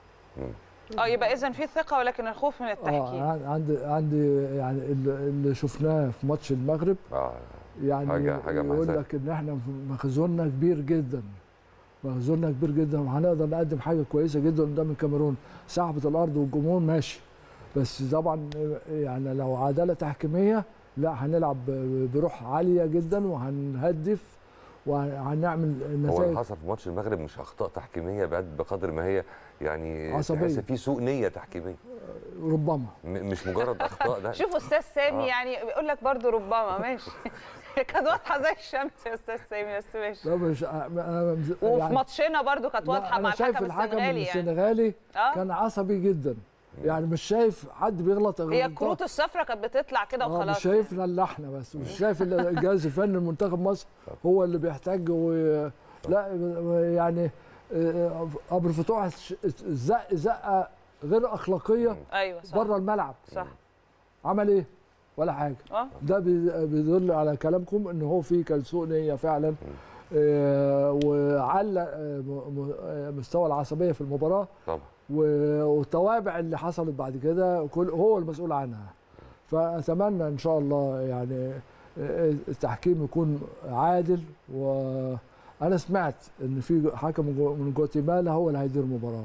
اه يبقى اذا في ثقه ولكن الخوف من التحكيم اه عندي عندي يعني اللي اللي شفناه في ماتش المغرب اه يعني حاجة- حاجة يقول مأساة. لك ان احنا مخزوننا كبير جدا مخزوننا كبير جدا وهنقدر نقدم حاجه كويسه جدا قدام الكاميرون سحبه الارض والجمهور ماشي بس طبعا يعني لو عداله تحكيميه لا هنلعب بروح عاليه جدا وهنهدف وهنعمل هو اللي نتائج حصل في ماتش المغرب مش اخطاء تحكيميه بقد بقدر ما هي يعني عصبية. تحس في سوء نيه تحكيميه ربما م- مش مجرد اخطاء ده شوف استاذ سامي آه. يعني بيقول لك برضو ربما ماشي كانت واضحه زي الشمس يا استاذ سامي بس ماشي لا مش انا وفي يعني- ماتشنا برضو كانت لا، واضحه أنا مع شايف الحكم السنغالي يعني السنغالي اه كان عصبي جدا يعني مش شايف حد بيغلط هي غلطات. الكروت الصفراء كانت بتطلع كده آه، وخلاص مش شايفنا الا احنا بس مش شايف الا الجهاز الفني المنتخب مصر هو اللي بيحتاج و... لا يعني آه، ابو الفتوح زق زقه غير اخلاقيه ايوه صح بره الملعب صح عمل ايه ولا حاجه اه ده بي- بيدل على كلامكم ان هو في كان سوء نيه فعلا آه، وعلى آه، م- م- آه، مستوى العصبيه في المباراه طبعا و- والتوابع اللي حصلت بعد كده كل هو المسؤول عنها فاتمنى ان شاء الله يعني التحكيم يكون عادل وانا سمعت ان في حكم من جواتيمالا هو اللي هيدير المباراه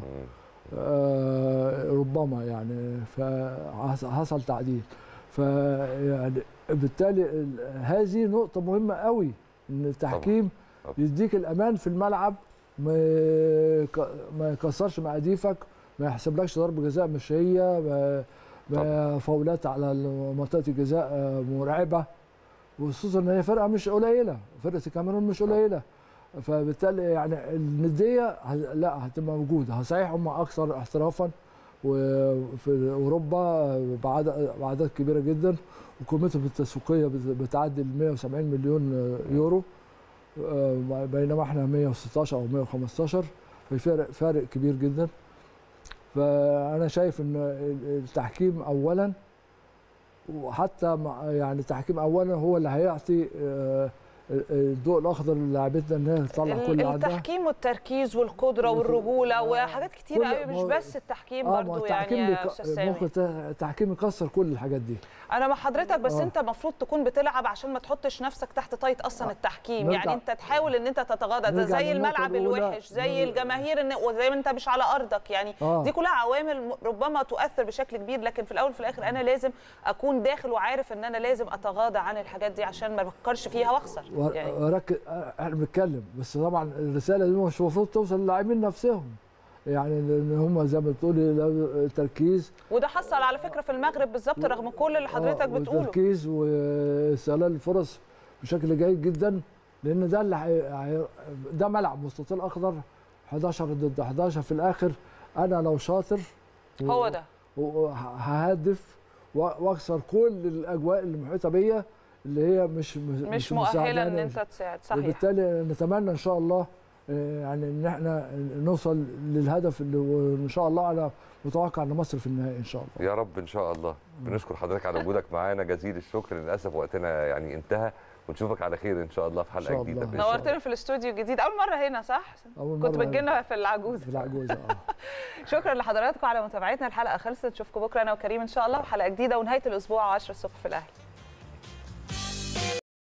آه، ربما يعني فحصل تعديل فيعني بالتالي ال- هذه نقطة مهمة قوي ان التحكيم طبعاً. يديك الامان في الملعب ما يك- ما يكسرش مقاديفك ما يحسبلكش ضربة جزاء مش هي ما, ما فاولات على منطقة الجزاء آه، مرعبة وخصوصا ان هي فرقة مش قليلة فرقة الكاميرون مش قليلة فبالتالي يعني الندية ه- لا هتبقى موجودة صحيح هم اكثر احترافا وفي اوروبا بعدد باعداد كبيره جدا وقيمتهم التسويقيه بت- بتعدي ال 170 مليون يورو آه، بينما احنا 116 او 115 في فرق فارق كبير جدا فانا شايف ان التحكيم اولا وحتى مع يعني التحكيم اولا هو اللي هيعطي آه، الضوء الاخضر للاعبتنا ان هي تطلع كل اللي عندها التحكيم والتركيز والقدره والرجوله وحاجات كتير كل- قوي مش ما هو- بس التحكيم اه ما برضو التحكيم يعني يا بيك- استاذ سامي ممكن ت- التحكيم يكسر كل الحاجات دي انا مع حضرتك بس آه. انت المفروض تكون بتلعب عشان ما تحطش نفسك تحت طايت اصلا آه. التحكيم نرجع- يعني انت تحاول ان انت تتغاضى ده نرجع زي للنقطة الملعب الأولى. الوحش زي نر- الجماهير إن وزي ما انت مش على ارضك يعني آه. دي كلها عوامل م- ربما تؤثر بشكل كبير لكن في الاول وفي الاخر انا لازم اكون داخل وعارف ان انا لازم اتغاضى عن الحاجات دي عشان ما بفكرش فيها واخسر يعني وركز احنا بنتكلم بس طبعا الرساله دي مش المفروض توصل للاعبين نفسهم يعني لان هم زي ما بتقولي لو- تركيز وده حصل على فكره في المغرب بالظبط رغم كل اللي حضرتك آه، بتقوله وتركيز واستغلال الفرص بشكل جيد جدا لان ده اللي هي- هي- ده ملعب مستطيل اخضر 11 ضد 11 في الاخر انا لو شاطر و- هو ده وههدف واكسر كل الاجواء اللي محيطه بيا اللي هي مش مش مؤهله مساعداني، ان مش- انت تساعد صحيح وبالتالي نتمنى ان شاء الله آه، يعني ان احنا نوصل للهدف اللي وان شاء الله انا متوقع ان مصر في النهائي ان شاء الله يا رب ان شاء الله بنشكر حضرتك على وجودك معانا جزيل الشكر للاسف وقتنا يعني انتهى ونشوفك على خير ان شاء الله في إن حلقه شاء جديده الله. بإذن الله. نورتنا في الاستوديو الجديد اول مره هنا صح اول كنت مرة بتجينا في العجوز في العجوزه اه شكرا لحضراتكم على متابعتنا الحلقه خلصت نشوفكم بكره انا وكريم ان شاء الله وحلقه جديده ونهايه الاسبوع 10 الصبح في الاهلي